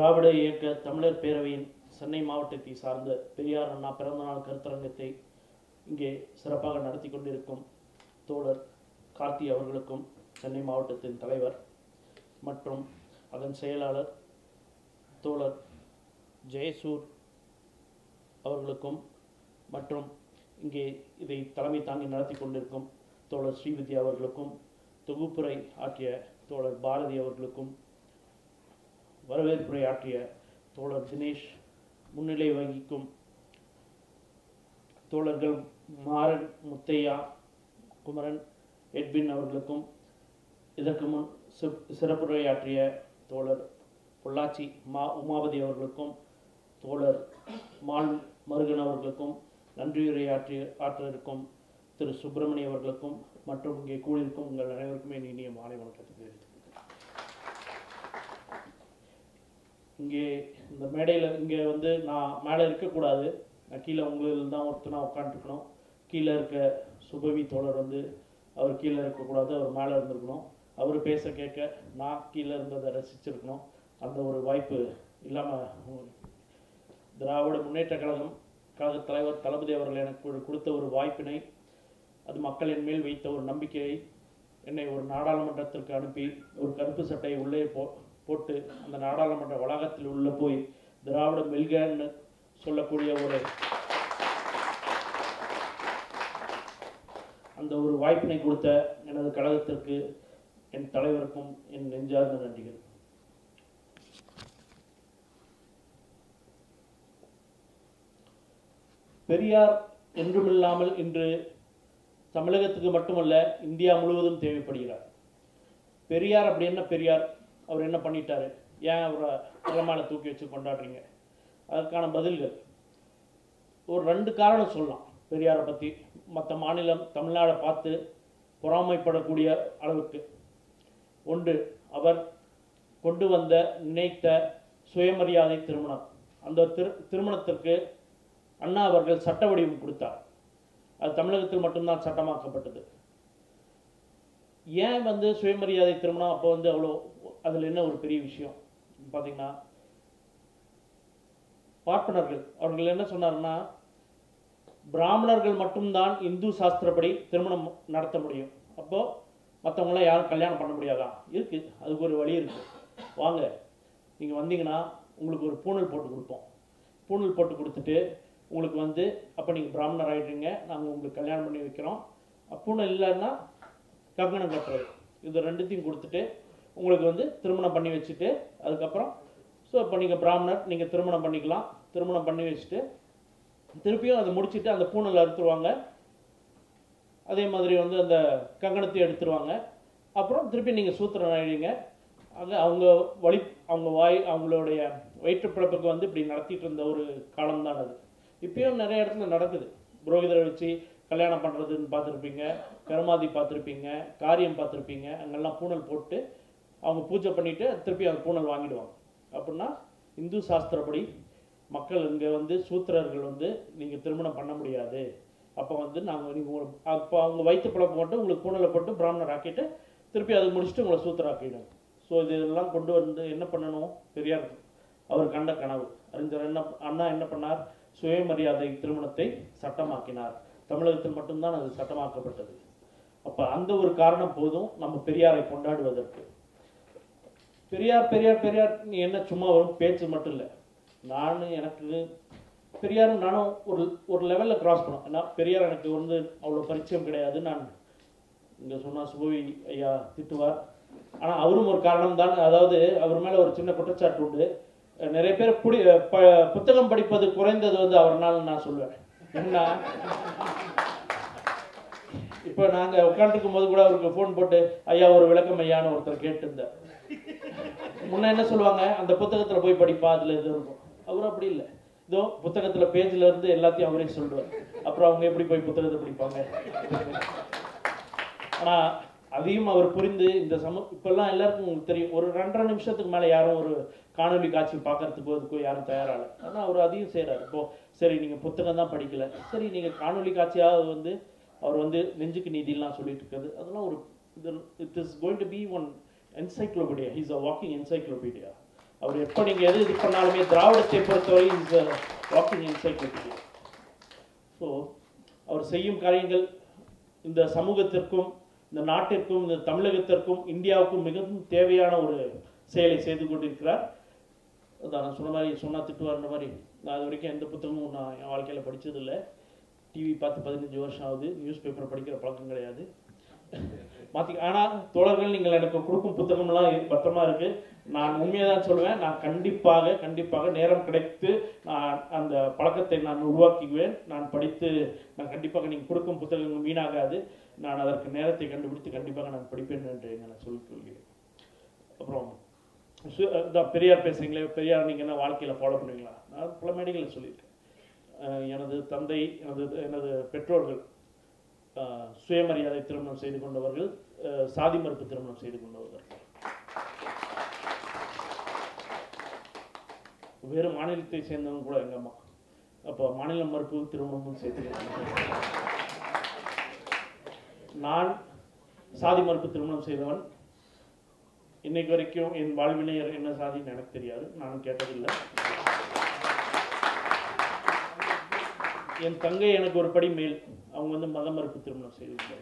திராவிட இயக்க தமிழர் பேரவையின் சென்னை மாவட்டத்தை சார்ந்த பெரியார் அண்ணா பிறந்தநாள் கருத்தரங்கத்தை இங்கே சிறப்பாக நடத்தி கொண்டிருக்கும் தோழர் கார்த்தி அவர்களுக்கும் சென்னை மாவட்டத்தின் தலைவர் மற்றும் அதன் செயலாளர் தோழர் ஜெயசூர் அவர்களுக்கும் மற்றும் இங்கே இதை தலைமை தாங்கி நடத்தி கொண்டிருக்கும் தோழர் ஸ்ரீவித்யா அவர்களுக்கும் தொகுப்புரை ஆற்றிய தோழர் பாரதி அவர்களுக்கும் வரவேற்புரை ஆற்றிய தோழர் தினேஷ் முன்னிலை வகிக்கும் தோழர்கள் மாறன் முத்தையா குமரன் எட்வின் அவர்களுக்கும் இதற்கு முன் சிறப்- சிறப்புரையாற்றிய தோழர் பொள்ளாச்சி மா உமாபதி அவர்களுக்கும் தோழர் மால் மருகன் அவர்களுக்கும் நன்றியுரையாற்றி ஆற்ற இருக்கும் திரு சுப்பிரமணிய அவர்களுக்கும் மற்றும் இங்கே கூடியிருக்கும் உங்கள் அனைவருக்குமே என் இனிய மாலை வணக்கத்தை தெரிவித்துக் கொள்கிறேன். இங்கே இந்த மேடையில் இங்கே வந்து நான் மேலே இருக்கக்கூடாது நான் கீழே உங்களில் தான் ஒருத்தனா உட்காந்துருக்கணும் கீழே இருக்க சுபவி தோழர் வந்து அவர் கீழே இருக்கக்கூடாது அவர் மேலே இருந்திருக்கணும் அவர் பேச கேட்க நான் கீழே இருந்ததை ரசிச்சிருக்கணும் அந்த ஒரு வாய்ப்பு இல்லாமல் திராவிட முன்னேற்ற கழகம் கழக தலைவர் தளபதி அவர்கள் எனக்கு ஒரு- கொடுத்த ஒரு வாய்ப்பினை அது மக்களின் மேல் வைத்த ஒரு நம்பிக்கையை என்னை ஒரு நாடாளுமன்றத்திற்கு அனுப்பி ஒரு கருப்பு சட்டையை உள்ளே போ போட்டு அந்த நாடாளுமன்ற வளாகத்தில் உள்ள போய் திராவிட மெல்கன்னு சொல்லக்கூடிய ஒரு அந்த ஒரு வாய்ப்பினை கொடுத்த எனது கழகத்திற்கு என் தலைவருக்கும் என் நெஞ்சார்ந்த நன்றிகள் பெரியார் என்றுமில்லாமல் இன்று தமிழகத்துக்கு மட்டுமல்ல இந்தியா முழுவதும் தேவைப்படுகிறார் பெரியார் அப்படி என்ன பெரியார் அவர் என்ன பண்ணிட்டாரு ஏன் அவரை பிரமாண தூக்கி வச்சு கொண்டாடுறீங்க அதற்கான பதில்கள் ஒரு ரெண்டு காரணம் சொல்லலாம் பெரியாரை பற்றி மற்ற மாநிலம் தமிழ்நாடை பார்த்து பொறாமைப்படக்கூடிய அளவுக்கு ஒன்று அவர் கொண்டு வந்த நினைத்த சுயமரியாதை திருமணம் அந்த திரு திருமணத்திற்கு அண்ணா அவர்கள் சட்ட வடிவம் கொடுத்தார் அது தமிழகத்தில் மட்டும்தான் சட்டமாக்கப்பட்டது ஏன் வந்து சுயமரியாதை திருமணம் அப்போ வந்து அவ்வளோ அதில் என்ன ஒரு பெரிய விஷயம் பார்த்தீங்கன்னா பார்ப்பனர்கள் அவர்கள் என்ன சொன்னாருன்னா பிராமணர்கள் மட்டும்தான் இந்து சாஸ்திரப்படி திருமணம் நடத்த முடியும் அப்போ மற்றவங்களாம் யாரும் கல்யாணம் பண்ண முடியாதா இருக்கு அதுக்கு ஒரு வழி இருக்கு வாங்க நீங்கள் வந்தீங்கன்னா உங்களுக்கு ஒரு பூணல் போட்டு கொடுப்போம் பூணல் போட்டு கொடுத்துட்டு உங்களுக்கு வந்து அப்போ நீங்கள் பிராமணர் ஆகிடுறீங்க நாங்கள் உங்களுக்கு கல்யாணம் பண்ணி வைக்கிறோம் பூணல் இல்லைன்னா கங்கணம் கட்டுறது இது ரெண்டுத்தையும் கொடுத்துட்டு உங்களுக்கு வந்து திருமணம் பண்ணி வச்சுட்டு அதுக்கப்புறம் ஸோ இப்போ நீங்கள் பிராமணர் நீங்கள் திருமணம் பண்ணிக்கலாம் திருமணம் பண்ணி வச்சுட்டு திருப்பியும் அதை முடிச்சுட்டு அந்த பூணல் அறுத்துருவாங்க அதே மாதிரி வந்து அந்த கங்கணத்தை எடுத்துருவாங்க அப்புறம் திருப்பி நீங்கள் சூத்திரன் ஆயிடுங்க அங்கே அவங்க வழி அவங்க வாய் அவங்களுடைய வயிற்றுப்பிழப்புக்கு வந்து இப்படி நடத்திட்டு இருந்த ஒரு காலம்தான் அது இப்பயும் நிறைய இடத்துல நடக்குது புரோகிதரை வச்சு கல்யாணம் பண்ணுறதுன்னு பார்த்துருப்பீங்க கருமாதி பார்த்துருப்பீங்க காரியம் பார்த்துருப்பீங்க அங்கெல்லாம் பூணல் போட்டு அவங்க பூஜை பண்ணிவிட்டு திருப்பி அந்த பூணல் வாங்கிடுவாங்க அப்படின்னா இந்து சாஸ்திரப்படி மக்கள் இங்கே வந்து சூத்திரர்கள் வந்து நீங்கள் திருமணம் பண்ண முடியாது அப்போ வந்து நாங்கள் நீங்கள் அப்போ அவங்க வயிற்று பிழப்பு மட்டும் உங்களுக்கு பூணலை போட்டு பிராமணர் ஆக்கிட்டு திருப்பி அதை முடிச்சுட்டு உங்களை சூத்திர ஆக்கிடும் ஸோ இதெல்லாம் கொண்டு வந்து என்ன பண்ணணும் பெரியார் அவர் கண்ட கனவு அறிஞர் என்ன அண்ணா என்ன பண்ணார் சுயமரியாதை திருமணத்தை சட்டமாக்கினார் தமிழகத்தில் மட்டும்தான் அது சட்டமாக்கப்பட்டது அப்போ அந்த ஒரு காரணம் போதும் நம்ம பெரியாரை கொண்டாடுவதற்கு பெரியார் பெரியார் பெரியார் நீ என்ன சும்மா வரும் பேச்சு மட்டும் இல்லை நான் எனக்கு பெரியாரும் நானும் ஒரு ஒரு லெவலில் கிராஸ் பண்ணோம் ஏன்னா பெரியார் எனக்கு வந்து அவ்வளோ பரிச்சயம் கிடையாது நான் இங்கே சொன்னால் சுபவி ஐயா திட்டுவார் ஆனால் அவரும் ஒரு காரணம் தான் அதாவது அவர் மேலே ஒரு சின்ன குற்றச்சாட்டு உண்டு அஹ் நிறைய பேர் புடி ப புத்தகம் படிப்பது குறைந்தது வந்து அவர்னால நான் சொல்லுவேன் ஏன்னா இப்போ நாங்கள் உட்காந்துருக்கும் போது கூட அவருக்கு ஃபோன் போட்டு ஐயா ஒரு விளக்கம் ஐயான்னு ஒருத்தர் கேட்டிருந்தார் முன்ன என்ன சொல்லுவாங்க அந்த புத்தகத்தில் போய் படிப்பா அதில் இது இருக்கும் அவர் அப்படி இல்லை இதோ புத்தகத்தில் பேஜில் இருந்து எல்லாத்தையும் அவரே சொல்லுவார் அப்புறம் அவங்க எப்படி போய் புத்தகத்தை படிப்பாங்க ஆனால் அதையும் அவர் புரிந்து இந்த சம இப்பெல்லாம் எல்லாருக்கும் உங்களுக்கு தெரியும் ஒரு ரெண்டரை நிமிஷத்துக்கு மேலே யாரும் ஒரு காணொலி காட்சி பார்க்கறதுக்கோ அதுக்கோ யாரும் தயாராகல ஆனால் அவர் அதையும் செய்கிறார் இப்போ சரி நீங்கள் புத்தகம் தான் படிக்கல சரி நீங்கள் காணொலி காட்சியாக வந்து அவர் வந்து நெஞ்சுக்கு நீதிலாம் சொல்லிட்டு இருக்கிறது அதெல்லாம் ஒரு இது it is going to be one encyclopedia is a walking encyclopedia அவர் எப்போ நீங்கள் எது இது பண்ணாலுமே திராவிடத்தை பொறுத்தவரை இஸ் வாக்கிங் என்சைக்ளோபீடியா ஸோ அவர் செய்யும் காரியங்கள் இந்த சமூகத்திற்கும் இந்த நாட்டிற்கும் இந்த தமிழகத்திற்கும் இந்தியாவுக்கும் மிகவும் தேவையான ஒரு செயலை செய்து கொண்டிருக்கிறார் அதான் நான் சொன்ன மாதிரி சொன்னா திட்டுவார்ன்ற மாதிரி நான் அது வரைக்கும் எந்த புத்தகமும் நான் என் வாழ்க்கையில் படிச்சதில்லை டிவி பார்த்து பதினஞ்சு வருஷம் ஆகுது நியூஸ் பேப்பர் படிக்கிற பழக்கம் கிடையாது மாற்றி ஆனால் தோழர்கள் நீங்கள் எனக்கு கொடுக்கும் புத்தகம்லாம் இ- பத்திரமா இருக்கு நான் உண்மையை தான் சொல்லுவேன் நான் கண்டிப்பாக கண்டிப்பாக நேரம் கிடைத்து நான் அந்த பழக்கத்தை நான் உருவாக்குவேன் நான் படித்து நான் கண்டிப்பாக நீங்கள் கொடுக்கும் புத்தகங்கள் வீணாகாது நான் அதற்கு நேரத்தை கண்டுபிடித்து கண்டிப்பாக நான் படிப்பேன் என்று நான் சொல்லிக் கொள்கிறேன் அப்புறம் சு- இதான் பெரியார் பேசுறீங்களே பெரியார் நீங்கள் என்ன வாழ்க்கையில் ஃபாலோ பண்ணுவீங்களா நான் பல மேடைகளில் சொல்லியிருக்கேன் அஹ் எனது தந்தை எனது எனது பெற்றோர்கள் அஹ் சுயமரியாதை திருமணம் செய்து கொண்டவர்கள் அஹ் சாதி மறுப்பு திருமணம் செய்து கொண்டவர்கள் வேறு மாநிலத்தை சேர்ந்தவங்க கூட எங்க அம்மா அப்போ மாநில மறுப்பு திருமணமும் செய்து நான் சாதி மறுப்பு திருமணம் செய்தவன் இன்னைக்கு வரைக்கும் என் வாழ்வினையர் என்ன சாதின்னு எனக்கு தெரியாது நானும் கேட்டதில்லை என் தங்கை எனக்கு ஒரு படி மேல் அவங்க வந்து மத மறுப்பு திருமணம் செய்திருக்காங்க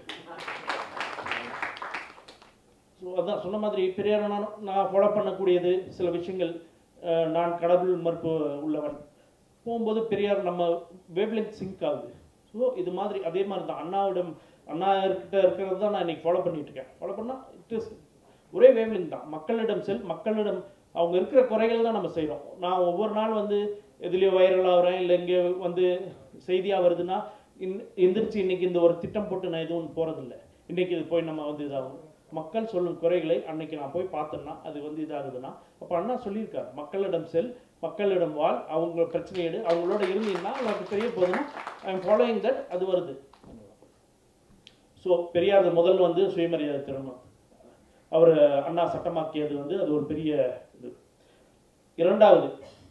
ஸோ அதான் சொன்ன மாதிரி பெரியார் நான் நான் ஃபாலோ பண்ணக்கூடியது சில விஷயங்கள் அஹ், நான் கடவுள் மறுப்பு உள்ளவன் போகும்போது பெரியார் நம்ம வேவ்லென்த் சிங்க் ஆகுது ஸோ இது மாதிரி அதே மாதிரி தான் அண்ணாவிடம் அண்ணா கிட்ட இருக்கிறது தான் நான் இன்னைக்கு ஃபாலோ பண்ணிட்டு இருக்கேன் ஃபாலோ பண்ணால் இட் இஸ் ஒரே வேவ்லென்த் தான் மக்களிடம் செல் மக்களிடம் அவங்க இருக்கிற குறைகள் தான் நம்ம செய்கிறோம் நான் ஒவ்வொரு நாள் வந்து எதுலேயோ வைரல் ஆகிறேன் இல்லை இங்கே வந்து செய்தியாக வருதுன்னா இன் எந்திரிச்சு இன்னைக்கு இந்த ஒரு திட்டம் போட்டு நான் எதுவும் போகிறதில்ல இன்னைக்கு இது போய் நம்ம வந்து இதாகும் மக்கள் சொல்லும் குறைகளை அன்னைக்கு நான் போய் பார்த்தேன்னா அது வந்து இதாகுதுன்னா அப்போ அண்ணா சொல்லியிருக்காரு மக்களிடம் செல் மக்களிடம் வாழ் அவங்க பிரச்சனை எடு அவங்களோட இருந்தீங்கன்னா அவங்களுக்கு தெரிய போகுதுன்னா ஐ எம் ஃபாலோயிங் தட் அது வருது ஸோ பெரியார் முதல் வந்து சுயமரியாதை திருமணம் அவர் அண்ணா சட்டமாக்கியது வந்து அது ஒரு பெரிய இது இரண்டாவது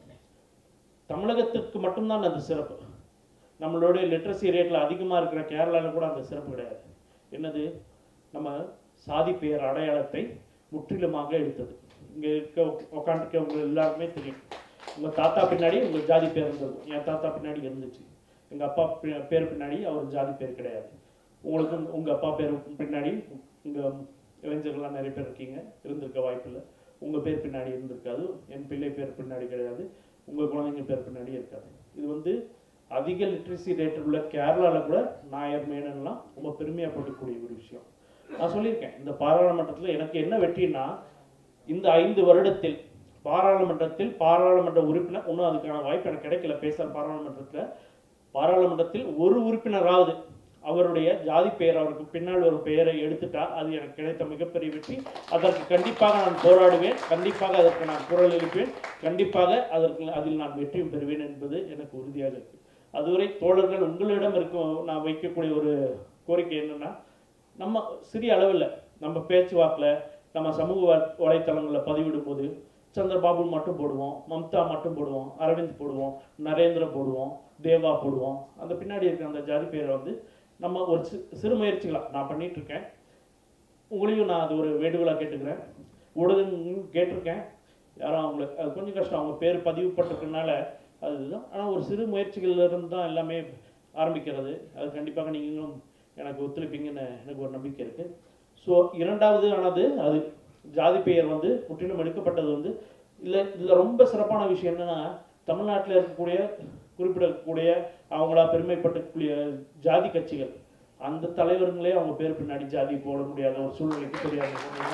தமிழகத்துக்கு மட்டும்தான் அது சிறப்பு நம்மளுடைய லிட்ரஸி ரேட்டில் அதிகமாக இருக்கிற கேரளாவில் கூட அந்த சிறப்பு கிடையாது என்னது நம்ம சாதி பெயர் அடையாளத்தை முற்றிலுமாக எடுத்தது இங்கே இருக்க உட்காந்துருக்கவங்க எல்லாருக்குமே தெரியும் உங்கள் தாத்தா பின்னாடி உங்கள் ஜாதி பேர் இருந்தது என் தாத்தா பின்னாடி இருந்துச்சு எங்கள் அப்பா பி- பேர் பின்னாடி அவர் ஜாதி பேர் கிடையாது உங்களுக்கும் உங்கள் அப்பா பேர் பின்னாடி உங்கள் இளைஞர்கள்லாம் நிறைய பேர் இருக்கீங்க இருந்திருக்க வாய்ப்பில்லை உங்கள் பேர் பின்னாடி இருந்திருக்காது என் பிள்ளை பேர் பின்னாடி கிடையாது உங்கள் குழந்தைங்க பேர் பின்னாடி இருக்காது இது வந்து அதிக லிட்ரஸி ரேட் உள்ள கேரளாவில் கூட நாயர் மேனன்லாம் ரொம்ப பெருமையாக போட்டுக்கூடிய ஒரு விஷயம் நான் சொல்லியிருக்கேன் இந்த பாராளுமன்றத்தில் எனக்கு என்ன வெற்றினா இந்த ஐந்து வருடத்தில் பாராளுமன்றத்தில் பாராளுமன்ற உறுப்பினர் இன்னும் அதுக்கான வாய்ப்பு எனக்கு கிடைக்கல பேச பாராளுமன்றத்தில் பாராளுமன்றத்தில் ஒரு உறுப்பினராவது அவருடைய ஜாதி பெயர் அவருக்கு பின்னால் ஒரு பெயரை எடுத்துட்டா அது எனக்கு கிடைத்த மிகப்பெரிய வெற்றி அதற்கு கண்டிப்பாக நான் போராடுவேன் கண்டிப்பாக அதற்கு நான் குரல் எழுப்பேன் கண்டிப்பாக அதற்கு அதில் நான் வெற்றியும் பெறுவேன் என்பது எனக்கு உறுதியாக இருக்கு அதுவரை தோழர்கள் உங்களிடம் இருக்கும் நான் வைக்கக்கூடிய ஒரு கோரிக்கை என்னன்னா நம்ம சிறிய அளவில் நம்ம பேச்சுவாக்கில் நம்ம சமூக வ- வலைத்தளங்களில் பதிவிடும் போது சந்திரபாபு மட்டும் போடுவோம் மம்தா மட்டும் போடுவோம் அரவிந்த் போடுவோம் நரேந்திர போடுவோம் தேவா போடுவோம் அந்த பின்னாடி இருக்கிற அந்த ஜாதி பேரை வந்து நம்ம ஒரு சி- சிறு முயற்சிகளா நான் பண்ணிட்டு இருக்கேன் உங்களையும் நான் அது ஒரு வேண்டுகோளாக கேட்டுக்கிறேன் ஊடகங்களும் கேட்டிருக்கேன் யாரும் அவங்களுக்கு அது கொஞ்சம் கஷ்டம் அவங்க பேர் பதிவு பட்டிருக்கனால அதுதான் ஆனால் ஒரு சிறு முயற்சிகள்ல இருந்து தான் எல்லாமே ஆரம்பிக்கிறது அது கண்டிப்பாக நீங்களும் எனக்கு ஒத்துழைப்பீங்கன்னு எனக்கு ஒரு நம்பிக்கை இருக்கு ஸோ இரண்டாவது ஆனது அது ஜாதி பெயர் வந்து முற்றிலும் எடுக்கப்பட்டது வந்து இல்லை இதில் ரொம்ப சிறப்பான விஷயம் என்னன்னா தமிழ்நாட்டில் இருக்கக்கூடிய குறிப்பிடக்கூடிய அவங்களா பெருமைப்பட்டக்கூடிய ஜாதி கட்சிகள் அந்த தலைவர்களே அவங்க பேர் பின்னாடி ஜாதி போட முடியாத ஒரு சூழ்நிலைக்கு தெரியாது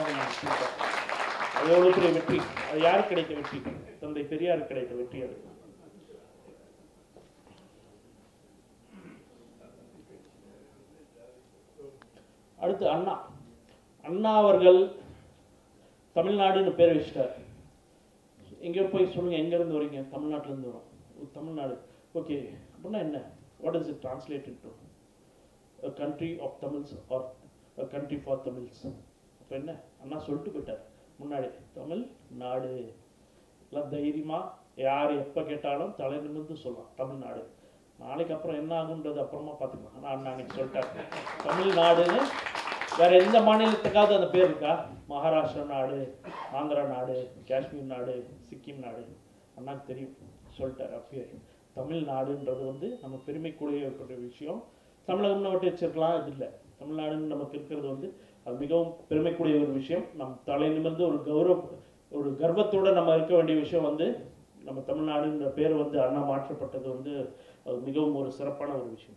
அது எவ்வளவு பெரிய வெற்றி அது யாருக்கு கிடைத்த வெற்றி தந்தை பெரியாருக்கு கிடைத்த வெற்றி அது அடுத்து அண்ணா அண்ணா அவர்கள் தமிழ்நாடுன்னு பேர் வச்சிட்டார் எங்கேயோ போய் சொல்லுங்க எங்க இருந்து வரீங்க தமிழ்நாட்டுல இருந்து வரோம் ஓ, தமிழ்நாடு ஓகே அப்படின்னா என்ன what is it translated to a country of Tamils or a country for Tamils அப்போ என்ன அண்ணா சொல்லிட்டு போயிட்டார் முன்னாடி தமிழ் நாடு எல்லாம் தைரியமா யார் எப்போ கேட்டாலும் தலை நிமிர்ந்து சொல்லலாம் தமிழ்நாடு நாளைக்கு அப்புறம் என்ன ஆகுன்றது அப்புறமா பார்த்துக்கலாம் ஆனால் அண்ணா அன்னைக்கு சொல்லிட்டார் தமிழ்நாடுன்னு வேற எந்த மாநிலத்துக்காவது அந்த பேர் இருக்கா மகாராஷ்டிரா நாடு ஆந்திரா நாடு காஷ்மீர் நாடு சிக்கிம் நாடு அண்ணாக்கு தெரியும் சொல்லிட்டார் அப்பயே தமிழ்நாடுன்றது வந்து நம்ம பெருமைக்குரிய ஒரு விஷயம் தமிழகம்னு மட்டும் வச்சிருக்கலாம் இது இல்லை தமிழ்நாடுன்னு நமக்கு இருக்கிறது வந்து அது மிகவும் பெருமைக்குரிய ஒரு விஷயம் நம் தலை நிமிர்ந்து ஒரு கௌரவ ஒரு கர்வத்தோட நம்ம இருக்க வேண்டிய விஷயம் வந்து நம்ம தமிழ்நாடுன்ற பேர் வந்து அண்ணா மாற்றப்பட்டது வந்து அது மிகவும் ஒரு சிறப்பான ஒரு விஷயம்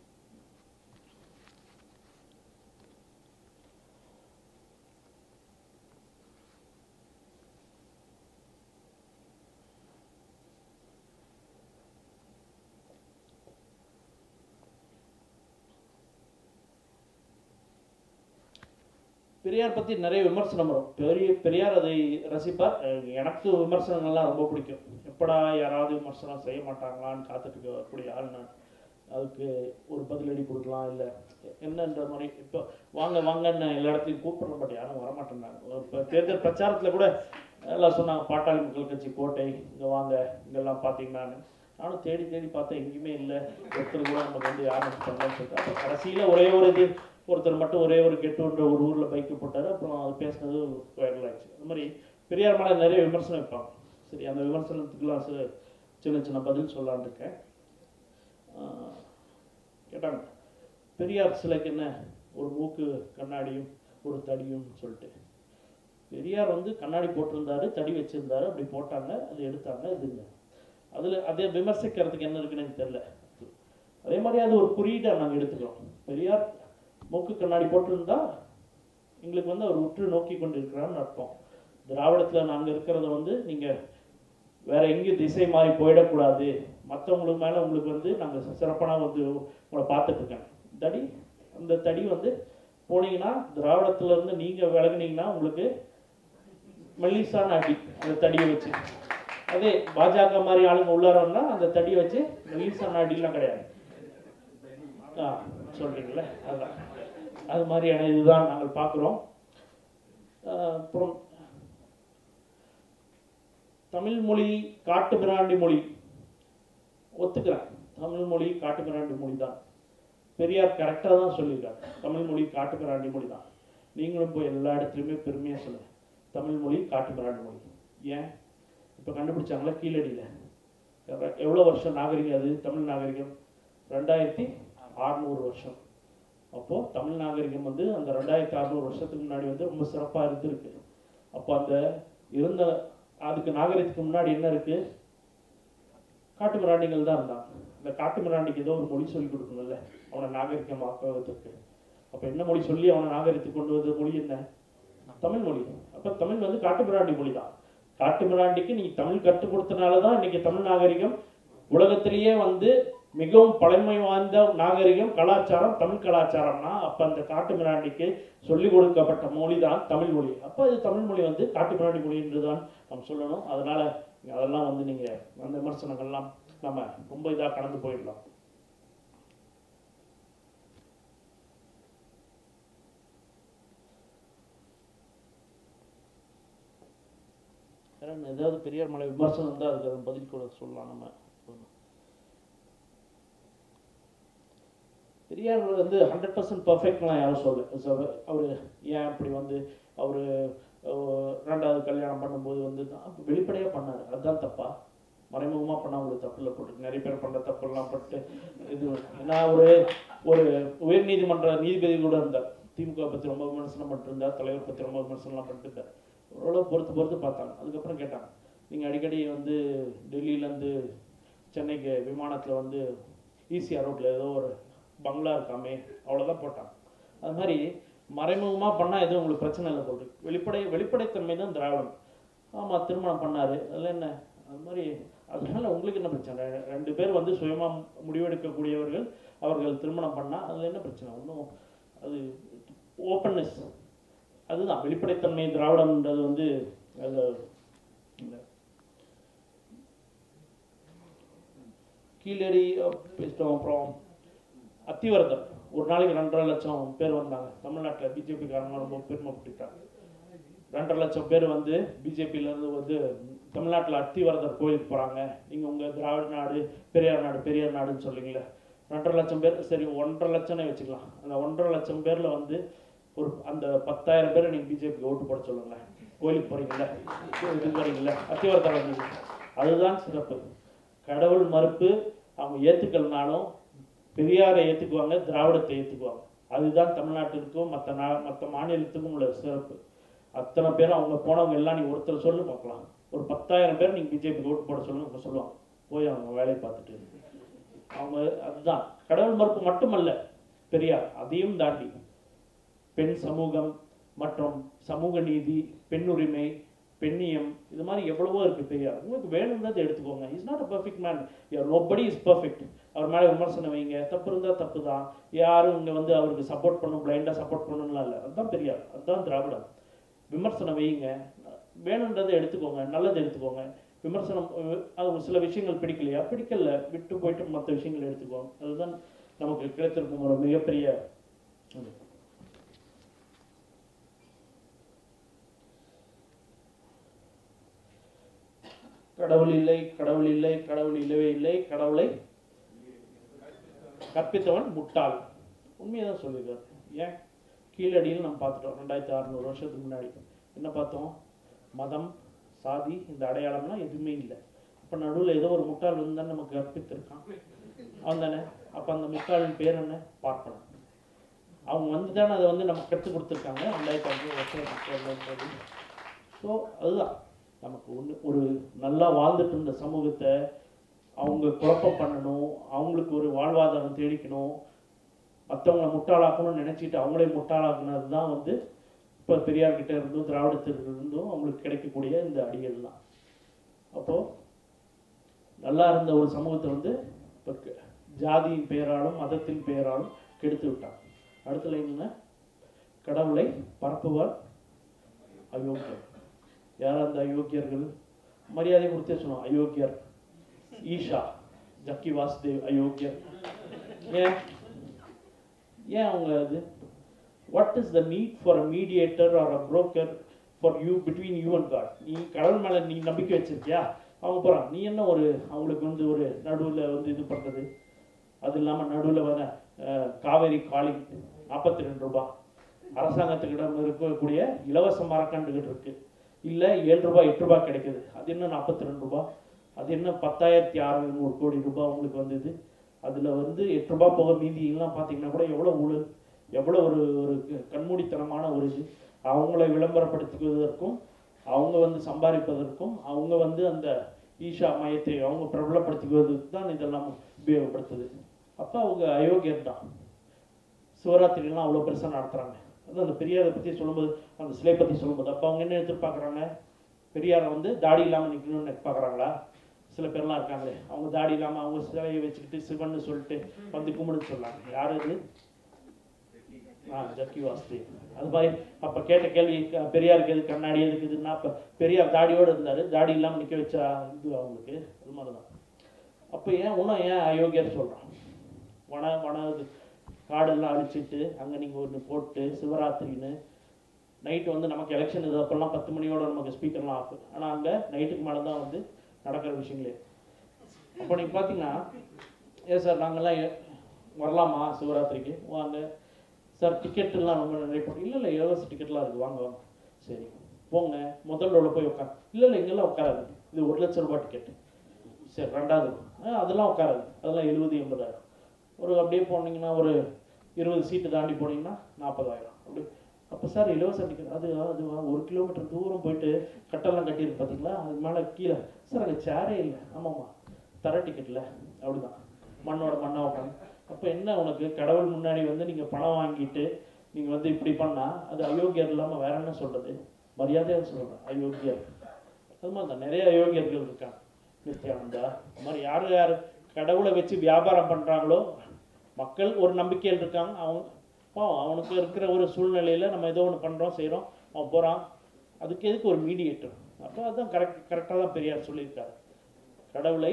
பெரியார் பற்றி நிறைய விமர்சனம் வரும் பெரிய பெரியார் அதை ரசிப்பார் அஹ் எனக்கு விமர்சனங்கள்லாம் ரொம்ப பிடிக்கும் எப்படா யாராவது விமர்சனம் செய்ய மாட்டாங்களான்னு காத்துட்டு இருக்கக்கூடிய ஆள் நான் அதுக்கு ஒரு பதிலடி கொடுக்கலாம் இல்லை என்னன்ற மாதிரி இப்போ வாங்க வாங்கன்னு எல்லா இடத்துலையும் கூப்பிடுற பட் யாரும் வரமாட்டேன்னாங்க இப்போ தேர்தல் பிரச்சாரத்தில் கூட எல்லாம் சொன்னாங்க பாட்டாளி மக்கள் கட்சி கோட்டை இங்கே வாங்க இங்கெல்லாம் பார்த்தீங்கன்னான்னு நானும் தேடி தேடி பார்த்தேன் எங்கேயுமே இல்லை ஒருத்தர் கூட நமக்கு வந்து யாரும் சொன்னாங்கன்னு சொல்லிட்டு அப்போ கடைசியில் ஒரே ஒரு இது ஒருத்தர் மட்டும் ஒரே ஒரு கெட்டுன்ற ஒரு ஊரில் பைக்கு போட்டார் அப்புறம் அது பேசினது வைரல் ஆயிடுச்சு அந்த மாதிரி பெரியார் மேலே நிறைய விமர்சனம் வைப்பாங்க சரி அந்த விமர்சனத்துக்குலாம் சி- சின்ன சின்ன பதில் சொல்லலான்னு இருக்கேன் ஆஹ் கேட்டாங்க பெரியார் சிலைக்கு என்ன ஒரு மூக்கு கண்ணாடியும் ஒரு தடியும் சொல்லிட்டு பெரியார் வந்து கண்ணாடி போட்டிருந்தாரு தடி வச்சிருந்தாரு அப்படி போட்டாங்க அது எடுத்தாங்க இதுங்க அதில் அதை விமர்சிக்கிறதுக்கு என்ன இருக்குன்னு எனக்கு தெரியல அதே மாதிரி அது ஒரு குறியீடாக நாங்கள் எடுத்துக்கிறோம் பெரியார் மூக்கு கண்ணாடி போட்டிருந்தா எங்களுக்கு வந்து அவர் உற்று நோக்கி கொண்டு இருக்கிறான்னு அர்த்தம் திராவிடத்தில் நாங்கள் இருக்கிறத வந்து நீங்கள் வேற எங்கேயும் திசை மாறி போயிடக்கூடாது மற்றவங்களுக்கு மேலே உங்களுக்கு வந்து நாங்கள் சிறப்பான வந்து உங்களை பார்த்துட்டு இருக்கேன் தடி அந்த தடி வந்து போனீங்கன்னா திராவிடத்துல இருந்து நீங்கள் விலகுனீங்கன்னா உங்களுக்கு மெல்லிசான அடி அந்த தடியை வச்சு அதே பாஜக மாதிரி ஆளுங்க உள்ளாரோன்னா அந்த தடியை வச்சு மெல்லிசான அடிலாம் கிடையாது ஆ சொல்றீங்களே அதான் அது மாதிரியான இதுதான் நாங்கள் பார்க்குறோம் அப்புறம் தமிழ் மொழி காட்டு பிராண்டி மொழி ஒத்துக்கிறேன் தமிழ் மொழி காட்டு பிராண்டி மொழி தான் பெரியார் கரெக்டாக தான் சொல்லியிருக்காரு தமிழ் மொழி காட்டு பிராண்டி மொழி தான் நீங்களும் போய் எல்லா இடத்துலையுமே பெருமையாக சொல்லுங்க தமிழ் மொழி காட்டு பிராண்டி மொழி ஏன் இப்போ கண்டுபிடிச்சாங்களா கீழடியில் எவ்வளோ வருஷம் நாகரிகம் அது தமிழ் நாகரிகம் ரெண்டாயிரத்தி அறுநூறு வருஷம் அப்போ தமிழ் நாகரிகம் வந்து அந்த ரெண்டாயிரத்தி அறுநூறு வருஷத்துக்கு முன்னாடி வந்து ரொம்ப சிறப்பாக இருந்திருக்கு அப்போ அந்த இருந்த அதுக்கு நாகரிகத்துக்கு முன்னாடி என்ன இருக்கு காட்டு மிராண்டிகள் தான் இருந்தாங்க இந்த காட்டு மிராண்டிக்கு ஏதோ ஒரு மொழி சொல்லி கொடுக்கணும்ல அவனை நாகரிகமாக்குவதற்கு அப்போ என்ன மொழி சொல்லி அவனை நாகரிகத்துக்கு கொண்டு வந்த மொழி என்ன தமிழ் மொழி அப்போ தமிழ் வந்து காட்டு மிராண்டி மொழி தான் காட்டு மிராண்டிக்கு நீ தமிழ் கற்றுக் கொடுத்தனால தான் இன்னைக்கு தமிழ் நாகரிகம் உலகத்திலேயே வந்து மிகவும் பழமை வாய்ந்த நாகரிகம் கலாச்சாரம் தமிழ் கலாச்சாரம்னா அப்ப அந்த காட்டு மிராண்டிக்கு சொல்லிக் கொடுக்கப்பட்ட மொழி தான் தமிழ் மொழி அப்ப அது தமிழ் மொழி வந்து காட்டு மிராண்டி மொழி என்றுதான் நம்ம சொல்லணும் அதனால அதெல்லாம் வந்து நீங்க அந்த விமர்சனங்கள்லாம் நம்ம ரொம்ப இதா கடந்து போயிடலாம் வேற என்ன, ஏதாவது பெரியார் மலை விமர்சனம் இருந்தால் அதுக்கு அதை பதில் கூட சொல்லலாம் நம்ம பெரியார் வந்து ஹண்ட்ரட் பர்சன்ட் பர்ஃபெக்ட்லாம் யாரும் சொல்ல அவர் ஏன் அப்படி வந்து அவர் ரெண்டாவது கல்யாணம் பண்ணும்போது வந்து தான் வெளிப்படையாக பண்ணார் அதுதான் தப்பா மறைமுகமாக பண்ணால் உங்களுக்கு தப்பு இல்லை போட்டு நிறைய பேர் பண்ணுற தப்புலாம் பட்டு இது நான் ஒரு ஒரு உயர் நீதிமன்ற நீதிபதி கூட இருந்தார் திமுக பற்றி ரொம்ப விமர்சனம் பண்ணிருந்தார் தலைவர் பற்றி ரொம்ப விமர்சனம்லாம் பண்ணிட்டு இருந்தார் ஓரளவு பொறுத்து பொறுத்து பார்த்தாங்க அதுக்கப்புறம் கேட்டாங்க நீங்கள் அடிக்கடி வந்து டெல்லியிலேருந்து சென்னைக்கு விமானத்தில் வந்து ஈசிஆர் ரோட்டில் ஏதோ ஒரு பங்களா இருக்காமே அவ்வளோதான் போட்டாங்க அது மாதிரி மறைமுகமாக பண்ணால் எதுவும் உங்களுக்கு பிரச்சனை இல்லை போட்டு வெளிப்படை வெளிப்படைத்தன்மை தான் திராவிடம் ஆமாம் திருமணம் பண்ணார் அதில் என்ன அது மாதிரி அதனால உங்களுக்கு என்ன பிரச்சனை ரெ- ரெண்டு பேர் வந்து சுயமாக முடிவெடுக்கக்கூடியவர்கள் அவர்கள் திருமணம் பண்ணால் அதில் என்ன பிரச்சனை ஒன்றும் அது ஓப்பன்னஸ் அதுதான் வெளிப்படைத்தன்மை திராவிடம்ன்றது வந்து அது இந்த கீழடி அஹ், பேசிட்டோம் அப்புறம் அத்திவரதர் ஒரு நாளைக்கு ரெண்டரை லட்சம் பேர் வந்தாங்க தமிழ்நாட்டில் பிஜேபி காரங்க ரொம்ப பெருமைப்பட்டுட்டாங்க ரெண்டரை லட்சம் பேர் வந்து பிஜேபியில இருந்து வந்து தமிழ்நாட்டில் அத்திவரதர் கோயிலுக்கு போறாங்க நீங்க உங்க திராவிட நாடு பெரியார் நாடு பெரியார் நாடுன்னு சொல்றீங்களே ரெண்டரை லட்சம் பேர் சரி ஒன்றரை லட்சம்னே வச்சுக்கலாம் அந்த ஒன்றரை லட்சம் பேர்ல வந்து ஒரு அந்த பத்தாயிரம் பேரை நீங்கள் பிஜேபிக்கு ஓட்டு போட சொல்லுங்களேன் கோயிலுக்கு போகிறீங்களா இதுக்கு வரீங்களா அத்தியவரத்தில் வந்தீங்க அதுதான் சிறப்பு கடவுள் மறுப்பு அவங்க ஏற்றுக்கலனாலும் பெரியாரை ஏற்றுக்குவாங்க திராவிடத்தை ஏற்றுக்குவாங்க அதுதான் தமிழ்நாட்டிற்கும் மற்ற நா மற்ற மாநிலத்துக்கும் உள்ள சிறப்பு அத்தனை பேர் அவங்க போனவங்க எல்லாம் நீ ஒருத்தர் சொல்லு பார்க்கலாம் ஒரு பத்தாயிரம் பேர் நீங்கள் பிஜேபிக்கு ஓட்டு போட சொல்லுங்க அவங்க சொல்லுவாங்க போய் அவங்க வேலையை பார்த்துட்டு அவங்க அதுதான் கடவுள் மறுப்பு மட்டுமல்ல பெரியார் அதையும் தாண்டி பெண் சமூகம் மற்றும் சமூக நீதி பெண் உரிமை பெண்ணியம் இது மாதிரி எவ்வளவோ இருக்கு பெரியார் உங்களுக்கு வேணும்ன்றதை எடுத்துக்கோங்க is not a perfect man nobody is perfect அவர் மேலே விமர்சனம் வைங்க தப்பு இருந்தால் தப்பு தான் யாரும் இங்கே வந்து அவருக்கு சப்போர்ட் பண்ணும் பிளைண்டாக சப்போர்ட் பண்ணணும்லாம் இல்லை அதுதான் பெரியார் அதுதான் திராவிடம் விமர்சனம் வைங்க வேணுன்றதை எடுத்துக்கோங்க நல்லதை எடுத்துக்கோங்க விமர்சனம் அஹ், அது சில விஷயங்கள் பிடிக்கலையா பிடிக்கல விட்டு போயிட்டு மற்ற விஷயங்கள் எடுத்துக்கோங்க அதுதான் நமக்கு கிடைத்திருக்கும் ஒரு மிகப்பெரிய இது. கடவுள் இல்லை கடவுள் இல்லை கடவுள் இல்லவே இல்லை கடவுளை கற்பித்தவன் முட்டாள் உண்மையை தான் சொல்லியிருக்காரு ஏன் கீழடியில் நம்ம பார்த்துட்டோம் ரெண்டாயிரத்தி அறுநூறு வருஷத்துக்கு முன்னாடி என்ன பார்த்தோம் மதம் சாதி இந்த அடையாளம்லாம் எதுவுமே இல்லை அப்போ நடுவில் ஏதோ ஒரு முட்டாள் வந்து தான் நமக்கு கற்பித்திருக்கான் அவன் தானே அப்போ அந்த முட்டாளின் பேர் என்ன பார்ப்பனம் அவங்க வந்து தானே அதை வந்து நமக்கு கற்றுக் கொடுத்துருக்காங்க ரெண்டாயிரத்தி அஞ்சு வருஷம் ஸோ அதுதான் நமக்கு ஒன்று ஒரு நல்லா வாழ்ந்துட்டு இருந்த சமூகத்தை அவங்க குழப்பம் பண்ணணும் அவங்களுக்கு ஒரு வாழ்வாதாரம் தேடிக்கணும் மற்றவங்கள முட்டாளாக்கணும்னு நினச்சிட்டு அவங்களே முட்டாளாக்குனது தான் வந்து இப்போ பெரியார்கிட்ட இருந்தும் திராவிடத்திற்கு இருந்தும் அவங்களுக்கு கிடைக்கக்கூடிய இந்த அடிகள் தான் அப்போது நல்லா இருந்த ஒரு சமூகத்தை வந்து இப்போ க- ஜாதியின் பெயராலும் மதத்தின் பெயராலும் கெடுத்து விட்டாங்க அடுத்த லைன் என்ன கடவுளை பரப்புவார் அயோக்கியர் யார் அந்த அயோக்கியர்கள் மரியாதை கொடுத்தே சொன்னோம் அயோக்கியர் ஈஷா ஜக்கி வாசுதேவ் அயோக்கியர் ஏன் ஏன் அவங்க அது what is the need for a mediator or a broker for you between you and god நீ கடவுள் மேலே நீ நம்பிக்கை வச்சிருக்கியா அவங்க போகிறான் நீ என்ன ஒரு அவங்களுக்கு வந்து ஒரு நடுவில் வந்து இது பண்ணுறது அது இல்லாமல் நடுவில் வர அஹ், காவேரி காலிங் நாற்பத்தி ரெண்டு ரூபாய் அரசாங்கத்துக்கிடம் இருக்கக்கூடிய இலவச மரக்கன்றுகள் இருக்கு இல்லை ஏழு ரூபாய் எட்டு ரூபாய் கிடைக்குது அது என்ன நாற்பத்தி ரெண்டு ரூபாய் அது என்ன பத்தாயிரத்தி அறுநூறு கோடி ரூபாய் உங்களுக்கு வந்தது அதில் வந்து எட்டு ரூபாய் போக மீதி எல்லாம் பார்த்தீங்கன்னா கூட எவ்வளோ ஊழல் எவ்வளோ ஒரு ஒரு க- கண்மூடித்தனமான ஒரு இது அவங்கள விளம்பரப்படுத்திக்குவதற்கும் அவங்க வந்து சம்பாதிப்பதற்கும் அவங்க வந்து அந்த ஈஷா மையத்தை அவங்க பிரபலப்படுத்திக்குவதற்கு தான் இதெல்லாம் உபயோகப்படுத்துது அப்போ அவங்க அயோக்கியர் தான் சிவராத்திரிலாம் அவ்வளோ பெருசாக நடத்துகிறாங்க அது அந்த பெரியாரை பற்றி சொல்லும்போது அந்த சிலை பற்றி சொல்லும்போது அப்போ அவங்க என்ன எதிர்பார்க்குறாங்க பெரியாரை வந்து தாடி இல்லாமல் நிற்கணும்னு பார்க்குறாங்களா சில பேர்லாம் இருக்காங்களே அவங்க தாடி இல்லாமல் அவங்க சிலையை வச்சுக்கிட்டு சிவன்னு சொல்லிட்டு வந்து கும்பிடுன்னு சொல்றாங்க யார் அது ஆ ஜக்கி வாஸ்து அது மாதிரி அப்போ கேட்ட கேள்வி க- பெரியாருக்கு எது கண்ணாடி எதுக்கு இதுன்னா அப்போ பெரியார் தாடியோடு இருந்தார் தாடி இல்லாமல் நிற்க வச்சா இது அவங்களுக்கு அது மாதிரி தான் அப்போ ஏன் இன்னும் ஏன் அயோக்கியர் சொல்கிறான் வன வன இது காடெல்லாம் அழிச்சிட்டு அங்கே நீங்கள் ஒன்று போட்டு சிவராத்திரின்னு நைட்டு வந்து நமக்கு எலெக்ஷன் இது அப்போல்லாம் பத்து மணியோட நமக்கு ஸ்பீக்கர்லாம் ஆஃப் ஆனால் அங்கே நைட்டுக்கு மேலே தான் வந்து நடக்கிற விஷயங்களே அப்போ நீங்கள் பார்த்தீங்கன்னா ஏன் சார் நாங்கள்லாம் எ- வரலாமா சிவராத்திரிக்கு வாங்க சார் டிக்கெட்டுலாம் ரொம்ப நிறைய போட்டு இல்லை இல்லை இலவச டிக்கெட்லாம் இருக்குது வாங்க வாங்க சரி போங்க முதல் ரோல போய் உட்கார் இல்லை இல்லை இங்கெல்லாம் உட்காராது இது ஒரு லட்ச ரூபாய் டிக்கெட் சரி ரெண்டாவது ஆ அதெல்லாம் உட்காராது அதெல்லாம் எழுபது எண்பதாயிரம் ஒரு அப்படியே போனீங்கன்னா ஒரு இருபது சீட்டு தாண்டி போனீங்கன்னா நாற்பதாயிரம் அப்படி அப்போ சார் இலவச டிக்கெட் அது அதுவா ஒரு கிலோமீட்டர் தூரம் போயிட்டு கட்டெல்லாம் கட்டியிருக்கு பார்த்தீங்களா அது மேலே கீழே சார் அங்கே சேரே இல்லை ஆமாம்மா தர டிக்கெட்டில் அப்படிதான் மண்ணோட மண்ணா உட்காந்து அப்போ என்ன உனக்கு கடவுள் முன்னாடி வந்து நீங்கள் பணம் வாங்கிட்டு நீங்கள் வந்து இப்படி பண்ணால் அது அயோக்கியர் இல்லாமல் வேற என்ன சொல்கிறது மரியாதையாக சொல்கிறேன் அயோக்கியர் அது மாதிரி தான் நிறைய அயோக்கியர்கள் இருக்காங்க நித்யானந்தா அது மாதிரி யார் யார் கடவுளை வச்சு வியாபாரம் பண்ணுறாங்களோ மக்கள் ஒரு நம்பிக்கையில் இருக்காங்க அவங்க பாவம் அவனுக்கு இருக்கிற ஒரு சூழ்நிலையில் நம்ம ஏதோ ஒன்று பண்ணுறோம் செய்கிறோம் அவன் போகிறான் அதுக்கு எதுக்கு ஒரு மீடியேட்டர் அப்போ அதுதான் கரெக்ட் கரெக்டாக தான் பெரியார் சொல்லியிருக்காரு கடவுளை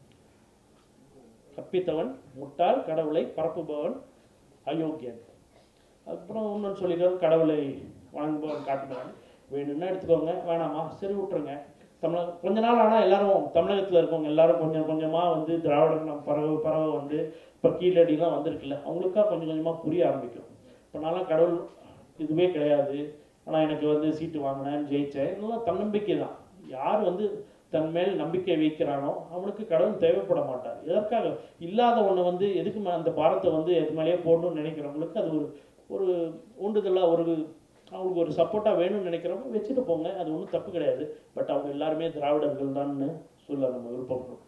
கற்பித்தவன் முட்டாள் கடவுளை பரப்புபவன் அயோக்கியன் அப்புறம் இன்னொன்று சொல்லியிருக்காரு கடவுளை வணங்குபவன் காட்டுபவன் வேணும்னா எடுத்துக்கோங்க வேணாமா சரி விட்டுருங்க தமிழக கொஞ்ச நாள் ஆனால் எல்லாரும் தமிழகத்தில் இருக்கவங்க எல்லாரும் கொஞ்சம் கொஞ்சமாக வந்து திராவிடம் நம்ம பரவ பரவ வந்து இப்போ கீழடிலாம் வந்திருக்குல்ல அவங்களுக்கா கொஞ்சம் கொஞ்சமாக புரிய ஆரம்பிக்கும் இப்போ நான்லாம் கடவுள் இதுவே கிடையாது ஆனால் எனக்கு வந்து சீட்டு வாங்கினேன் ஜெயிச்சேன் இதெல்லாம் தன்னம்பிக்கை தான் யார் வந்து தன் மேல் நம்பிக்கை வைக்கிறானோ அவனுக்கு கடவுள் தேவைப்பட மாட்டார் எதற்காக இல்லாத ஒண்ணு வந்து எதுக்கு மே- அந்த பாரத்தை வந்து எது மேலேயே போடணும்னு நினைக்கிறவங்களுக்கு அது ஒரு ஒரு ஊண்டுதலாக ஒரு அவங்களுக்கு ஒரு சப்போர்ட்டாக வேணும்னு நினைக்கிறவங்க வச்சுட்டு போங்க அது ஒன்றும் தப்பு கிடையாது பட் அவங்க எல்லாருமே திராவிடர்கள் தான்னு சொல்ல நம்ம விருப்பப்படுறோம்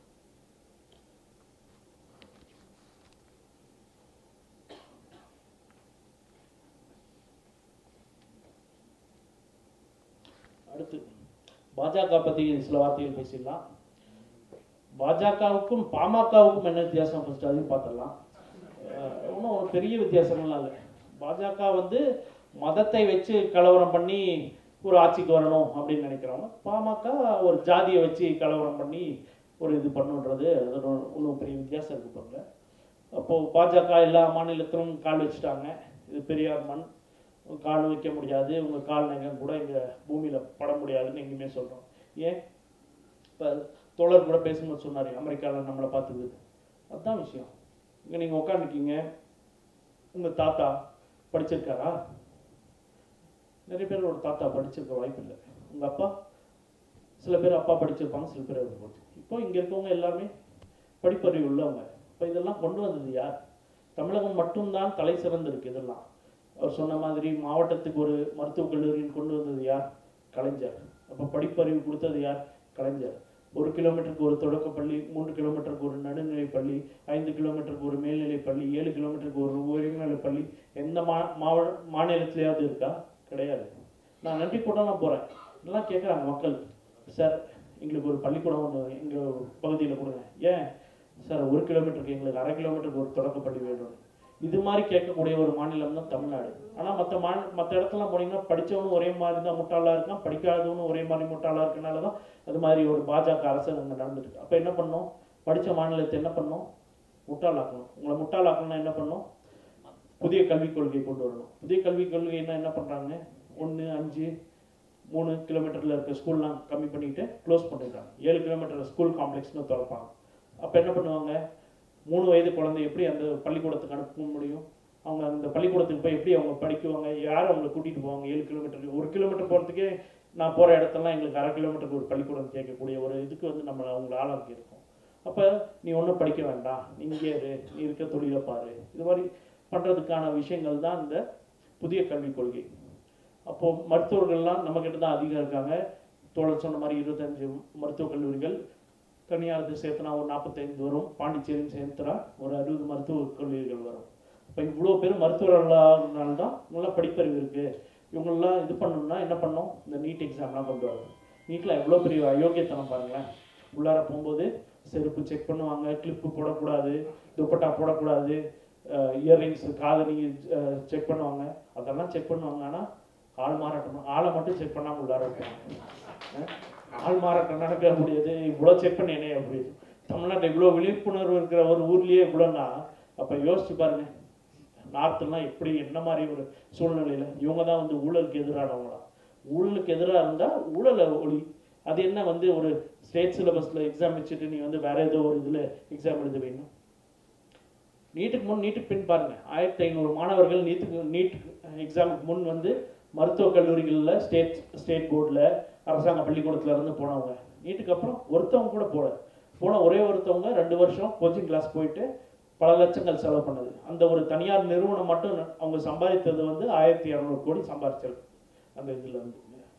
அடுத்து பாஜக பத்தி சில வார்த்தைகள் பேசிடலாம் பாஜகவுக்கும் பாமகவுக்கும் என்ன வித்தியாசம் ஃபர்ஸ்ட் அதையும் பார்த்துடலாம் அஹ் ஒண்ணும் ஒரு பெரிய வித்தியாசங்கள்லாம் இல்லை பாஜக வந்து மதத்தை வச்சு கலவரம் பண்ணி ஒரு ஆட்சிக்கு வரணும் அப்படின்னு நினைக்கிறவங்க பாமக ஒரு ஜாதியை வச்சு கலவரம் பண்ணி ஒரு இது பண்ணுன்றது அது ஒரு- ஒண்ணும் பெரிய வித்தியாசம் இருக்கு பாருங்க அப்போ பாஜக எல்லா மாநிலத்திலும் கால் வச்சுட்டாங்க இது பெரியார் மண் கால் வைக்க முடியாது உங்க கால் நகம் கூட இங்க பூமியில பட முடியாதுன்னு எங்கேயுமே சொல்றோம் ஏன் இப்ப தோழர் கூட பேசும்போது சொன்னாரு அமெரிக்கால நம்மளை பார்த்துக்குது அதுதான் விஷயம் இங்க நீங்க உட்காந்துருக்கீங்க உங்க தாத்தா படிச்சிருக்காரா நிறைய பேர் ஒரு தாத்தா படிச்சிருக்க வாய்ப்பு இல்லை உங்க அப்பா சில பேர் அப்பா படிச்சிருப்பாங்க சில பேர் அவர் படிச்சு இப்போ இங்க இருக்கவங்க எல்லாருமே படிப்பறிவு உள்ளவங்க இப்போ இதெல்லாம் கொண்டு வந்தது யார் தமிழகம் மட்டும்தான் தலை சிறந்திருக்கு இதெல்லாம் அவர் சொன்ன மாதிரி மாவட்டத்துக்கு ஒரு மருத்துவக் கல்லூரின்னு கொண்டு வந்தது யார் கலைஞர் அப்போ படிப்பறிவு கொடுத்தது யார் கலைஞர் ஒரு கிலோமீட்டருக்கு ஒரு தொடக்கப்பள்ளி மூன்று கிலோமீட்டருக்கு ஒரு நடுநிலைப் பள்ளி ஐந்து கிலோமீட்டருக்கு ஒரு மேல்நிலைப் பள்ளி ஏழு கிலோமீட்டருக்கு ஒரு உயர்நிலைப் பள்ளி எந்த மா மாவ மாநிலத்திலேயாவது இருக்கா கிடையாது நான் நன்றி கூட்டம்லாம் போகிறேன் எல்லாம் கேட்குறாங்க மக்கள் சார் எங்களுக்கு ஒரு பள்ளிக்கூடம் ஒன்று எங்கள் பகுதியில் கொடுங்க ஏன் சார் ஒரு கிலோமீட்டருக்கு எங்களுக்கு அரை கிலோமீட்டருக்கு ஒரு தொடக்கப்பள்ளி வேணும் இது மாதிரி கேட்கக்கூடிய ஒரு மாநிலம் தான் தமிழ்நாடு ஆனால் மற்ற மா மற்ற இடத்துலாம் போனீங்கன்னா படிச்சவனும் ஒரே மாதிரி தான் முட்டாளா இருக்கான் படிக்காதவனும் ஒரே மாதிரி முட்டாளா இருக்கனால தான் அது மாதிரி ஒரு பாஜக அரசு அங்கே நடந்துட்டு இருக்கு அப்போ என்ன பண்ணோம் படிச்ச மாநிலத்தை என்ன பண்ணோம் முட்டாளாக்கணும் உங்களை முட்டாளாக்கணும்னா என்ன பண்ணோம் புதிய கல்விக் கொள்கை கொண்டு வரணும் புதிய கல்விக் கொள்கைன்னா என்ன பண்றாங்க ஒன்று அஞ்சு மூணு கிலோமீட்டர்ல இருக்க ஸ்கூல்லாம் கம்மி பண்ணிட்டு க்ளோஸ் பண்ணிடுறாங்க ஏழு கிலோமீட்டர் ஸ்கூல் காம்ப்ளெக்ஸ்னு திறப்பாங்க அப்போ என்ன பண்ணுவாங்க மூணு வயது குழந்தை எப்படி அந்த பள்ளிக்கூடத்துக்கு அனுப்ப முடியும் அவங்க அந்த பள்ளிக்கூடத்துக்கு போய் எப்படி அவங்க படிக்குவாங்க யார் அவங்களை கூட்டிட்டு போவாங்க ஏழு கிலோமீட்டர் ஒரு கிலோமீட்டர் போகிறதுக்கே நான் போகிற இடத்தெல்லாம் எங்களுக்கு அரை கிலோமீட்டருக்கு ஒரு பள்ளிக்கூடம் கேட்கக்கூடிய ஒரு இதுக்கு வந்து நம்ம அவங்கள ஆளாக்கி இருக்கோம் அப்போ நீ ஒன்றும் படிக்க வேண்டாம் நீ இங்கே இரு நீ இருக்க தொழிலை பாரு இது மாதிரி பண்ணுறதுக்கான விஷயங்கள் தான் இந்த புதிய கல்விக் கொள்கை அப்போ மருத்துவர்கள்லாம் நம்ம கிட்ட தான் அதிகம் இருக்காங்க தோழர் சொன்ன மாதிரி இருபத்தஞ்சு மருத்துவக் கல்லூரிகள் தனியாருக்கு சேர்த்துனா ஒரு நாற்பத்தைந்து வரும் பாண்டிச்சேரியும் சேர்த்துனா ஒரு அறுபது மருத்துவக் கல்லூரிகள் வரும் இப்போ இவ்வளோ பேர் மருத்துவர்களால் தான் நல்லா படிப்பறிவு இருக்கு இவங்களெல்லாம் இது பண்ணணும்னா என்ன பண்ணோம் இந்த நீட் எக்ஸாம்லாம் கொண்டு வரணும் நீட்டில் எவ்வளோ பெரிய அயோக்கியத்தனம் பாருங்களேன் உள்ளார போகும்போது செருப்பு செக் பண்ணுவாங்க கிளிப்பு போடக்கூடாது துப்பட்டா போடக்கூடாது இயர்ரிங்ஸ் காதணி செக் பண்ணுவாங்க அதெல்லாம் செக் பண்ணுவாங்க ஆனால் ஆள் மாறாட்டம் ஆளை மட்டும் செக் பண்ணாமல் உள்ளார வைப்பாங்க அஹ் ஆள் மாறாட்டம் நடக்க முடியாது இவ்வளோ செக் பண்ணேனே அப்படி தமிழ்நாட்டில் இவ்வளோ விழிப்புணர்வு இருக்கிற ஒரு ஊர்லயே இவ்வளோன்னா அப்போ யோசிச்சு பாருங்க நார்த்லாம் எப்படி என்ன மாதிரி ஒரு சூழ்நிலையில இவங்க தான் வந்து ஊழலுக்கு எதிரானவங்களா ஊழலுக்கு எதிராக இருந்தால் ஊழலை ஒளி அது என்ன வந்து ஒரு ஸ்டேட் சிலபஸில் எக்ஸாம் வச்சுட்டு நீ வந்து வேற ஏதோ ஒரு இதில் எக்ஸாம் எழுத வேணும் நீட்டுக்கு முன் நீட்டுக்கு பின் பாருங்க ஆயிரத்தி ஐநூறு மாணவர்கள் நீட்டுக்கு நீட் எக்ஸாமுக்கு முன் வந்து மருத்துவக் கல்லூரிகளில் ஸ்டேட் ஸ்டேட் போர்டில் அரசாங்க பள்ளிக்கூடத்துல இருந்து போனவங்க நீட்டுக்கு அப்புறம் ஒருத்தவங்க கூட போல போன ஒரே ஒருத்தவங்க ரெண்டு வருஷம் கோச்சிங் கிளாஸ் போயிட்டு பல லட்சங்கள் செலவு பண்ணது அந்த ஒரு தனியார் நிறுவனம் மட்டும் அவங்க சம்பாதித்தது வந்து ஆயிரத்தி இரநூறு கோடி சம்பாதிச்சது அந்த இதுல இருந்து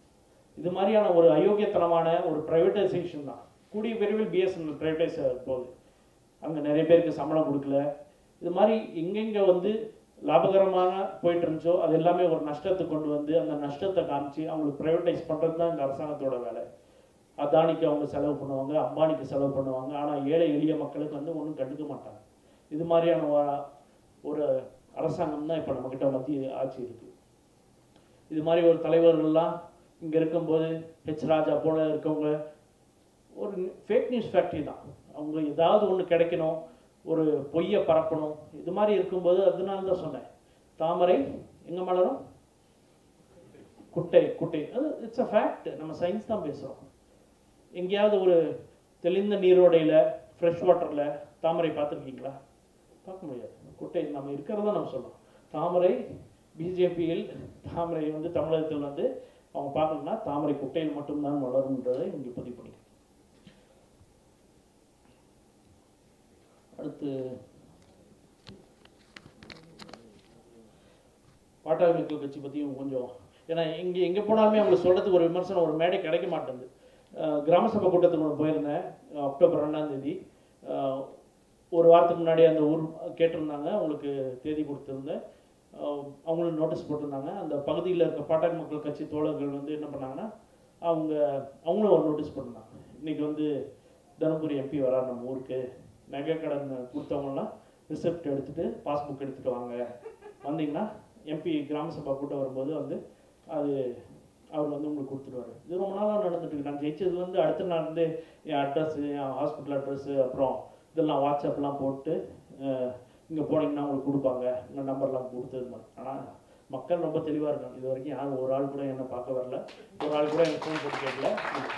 இது மாதிரியான ஒரு அயோக்கியத்தனமான ஒரு பிரைவேட்டைசேஷன் தான் கூடிய விரைவில் பிஎஸ்என்எல் பிரைவேட்டைஸ் போகுது அங்க நிறைய பேருக்கு சம்பளம் கொடுக்கல இது மாதிரி எங்கெங்க வந்து லாபகரமான போயிட்டு இருந்துச்சோ அது எல்லாமே ஒரு நஷ்டத்தை கொண்டு வந்து அந்த நஷ்டத்தை காமிச்சு அவங்களுக்கு பிரைவேட்டைஸ் பண்றது தான் இந்த அரசாங்கத்தோட வேலை அதானிக்கு அவங்க செலவு பண்ணுவாங்க அம்பானிக்கு செலவு பண்ணுவாங்க ஆனா ஏழை எளிய மக்களுக்கு வந்து ஒன்றும் கண்டுக்க மாட்டாங்க இது மாதிரியான வா- ஒரு அரசாங்கம் தான் இப்போ நம்மக்கிட்ட மத்திய ஆட்சி இருக்கு இது மாதிரி ஒரு தலைவர்கள்லாம் இங்க இருக்கும்போது ஹெச் ராஜா போல இருக்கவங்க ஒரு ஃபேக் நியூஸ் ஃபேக்ட்ரி தான் அவங்க ஏதாவது ஒண்ணு கிடைக்கணும் ஒரு பொய்யை பரப்பணும் இது மாதிரி இருக்கும்போது அதனால தான் சொன்னேன் தாமரை எங்க மலரும் குட்டை குட்டை அது இட்ஸ் அ ஃபேக்ட் நம்ம சயின்ஸ் தான் பேசுறோம் எங்கேயாவது ஒரு தெளிந்த நீரோடையில ஃப்ரெஷ் வாட்டர்ல தாமரை பார்த்துருக்கீங்களா பார்க்க முடியாது குட்டை நம்ம இருக்கிறதா நம்ம சொல்றோம் தாமரை பிஜேபியில் தாமரை வந்து தமிழகத்தில் வந்து அவங்க பார்க்கணும்னா தாமரை குட்டையில் மட்டும்தான் வளரும்ன்றதை இங்கே பதிவு பண்ணிக்கிறேன் அடுத்து பாட்டாளி மக்கள் கட்சி பற்றியும் கொஞ்சம் ஏன்னா இங்கே எங்கே போனாலுமே அவங்களுக்கு சொல்கிறதுக்கு ஒரு விமர்சனம் ஒரு மேடை கிடைக்க மாட்டேங்குது அஹ் கிராம சபை கூட்டத்துக்கு ஒன்று போயிருந்தேன் அஹ் அக்டோபர் ரெண்டாம் தேதி அஹ் ஒரு வாரத்துக்கு முன்னாடி அந்த ஊர் கேட்டிருந்தாங்க அவங்களுக்கு தேதி கொடுத்துருந்தேன் அஹ் அவங்களும் நோட்டீஸ் போட்டிருந்தாங்க அந்த பகுதியில் இருக்க பாட்டாளி மக்கள் கட்சி தோழர்கள் வந்து என்ன பண்ணாங்கன்னா அவங்க அவங்களும் ஒரு நோட்டீஸ் போட்டிருந்தாங்க இன்னைக்கு வந்து தருமபுரி எம்பி வரார் நம்ம ஊருக்கு நகை கடன் கொடுத்தவங்கலாம் ரிசிப்ட் எடுத்துட்டு பாஸ்புக் எடுத்துட்டு வாங்க வந்தீங்கன்னா எம்பி கிராம சபா கூட்டம் வரும்போது வந்து அது அவர் வந்து உங்களுக்கு கொடுத்துருவாரு இது ரொம்ப நாளாக நடந்துட்டு இருக்கு நான் ஜெயிச்சதுலேருந்து அடுத்த நாள் வந்து என் அட்ரஸ்ஸு என் ஹாஸ்பிட்டல் அட்ரஸ்ஸு அப்புறம் இதெல்லாம் வாட்ஸ்அப்லாம் போட்டு இங்கே போனீங்கன்னா உங்களுக்கு கொடுப்பாங்க உங்கள் நம்பர்லாம் கொடுத்தது ஆனால் மக்கள் ரொம்ப தெளிவாக இருக்காங்க இது வரைக்கும் யாரும் ஒரு ஆள் கூட என்னை பார்க்க வரல ஒரு ஆள் கூட எனக்கு ஃபோன் போட்டு கேட்கல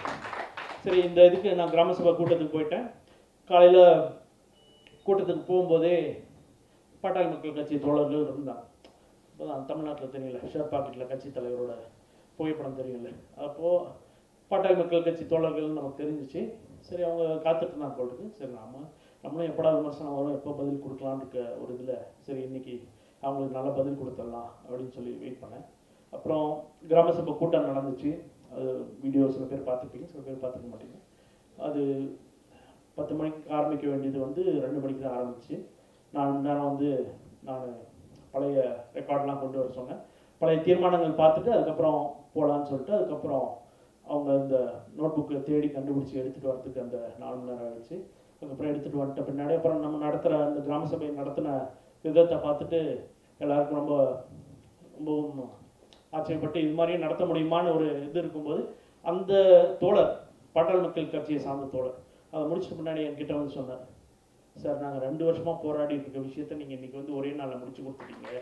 சரி இந்த இதுக்கு நான் கிராம சபை கூட்டத்துக்கு போயிட்டேன் காலையில் கூட்டத்துக்கு போகும்போதே பாட்டாளி மக்கள் கட்சி தோழர்கள் இருந்தாங்க இப்போதான் தமிழ்நாட்டில் தெரியல ஷேர் பாக்கெட்டில் கட்சி தலைவரோட புகைப்படம் தெரியும்ல அப்போது பாட்டாளி மக்கள் கட்சி தோழர்கள் நமக்கு தெரிஞ்சிச்சு சரி அவங்க காத்துட்டு இருந்தாங்க போல் இருக்கு சரி நாம நம்மளும் எப்படா விமர்சனம் வரும் எப்போ பதில் கொடுக்கலான்னு இருக்க ஒரு இதில் சரி இன்னைக்கு அவங்களுக்கு நல்ல பதில் கொடுத்துடலாம் அப்படின்னு சொல்லி வெயிட் பண்ணேன் அப்புறம் கிராம சபை கூட்டம் நடந்துச்சு அது வீடியோ சில பேர் பார்த்துருப்பீங்க சில பேர் பார்த்துக்க மாட்டீங்க அது பத்து மணிக்கு ஆரம்பிக்க வேண்டியது வந்து ரெண்டு மணிக்கு தான் ஆரம்பிச்சு நான் நேரம் வந்து நான் பழைய ரெக்கார்ட்லாம் கொண்டு வர சொன்னேன் பழைய தீர்மானங்கள் பார்த்துட்டு அதுக்கப்புறம் போகலான்னு சொல்லிட்டு அதுக்கப்புறம் அவங்க இந்த நோட் புக்கை தேடி கண்டுபிடிச்சி எடுத்துகிட்டு வரதுக்கு அந்த நாலு மணி நேரம் ஆயிடுச்சு அதுக்கப்புறம் எடுத்துகிட்டு வந்துட்ட பின்னாடி அப்புறம் நம்ம நடத்துகிற அந்த கிராம சபை நடத்தின விதத்தை பார்த்துட்டு எல்லாருக்கும் ரொம்ப ரொம்பவும் ஆச்சரியப்பட்டு இது மாதிரி நடத்த முடியுமான்னு ஒரு இது இருக்கும்போது அந்த தோழர் பாட்டாளி மக்கள் கட்சியை சார்ந்த தோழர் அதை முடிச்சிட்ட பின்னாடி என்கிட்ட வந்து சொன்னார் சார் நாங்கள் ரெண்டு வருஷமாக போராடி இருக்க விஷயத்த நீங்கள் இன்னைக்கு வந்து ஒரே நாளில் முடிச்சு கொடுத்துட்டீங்க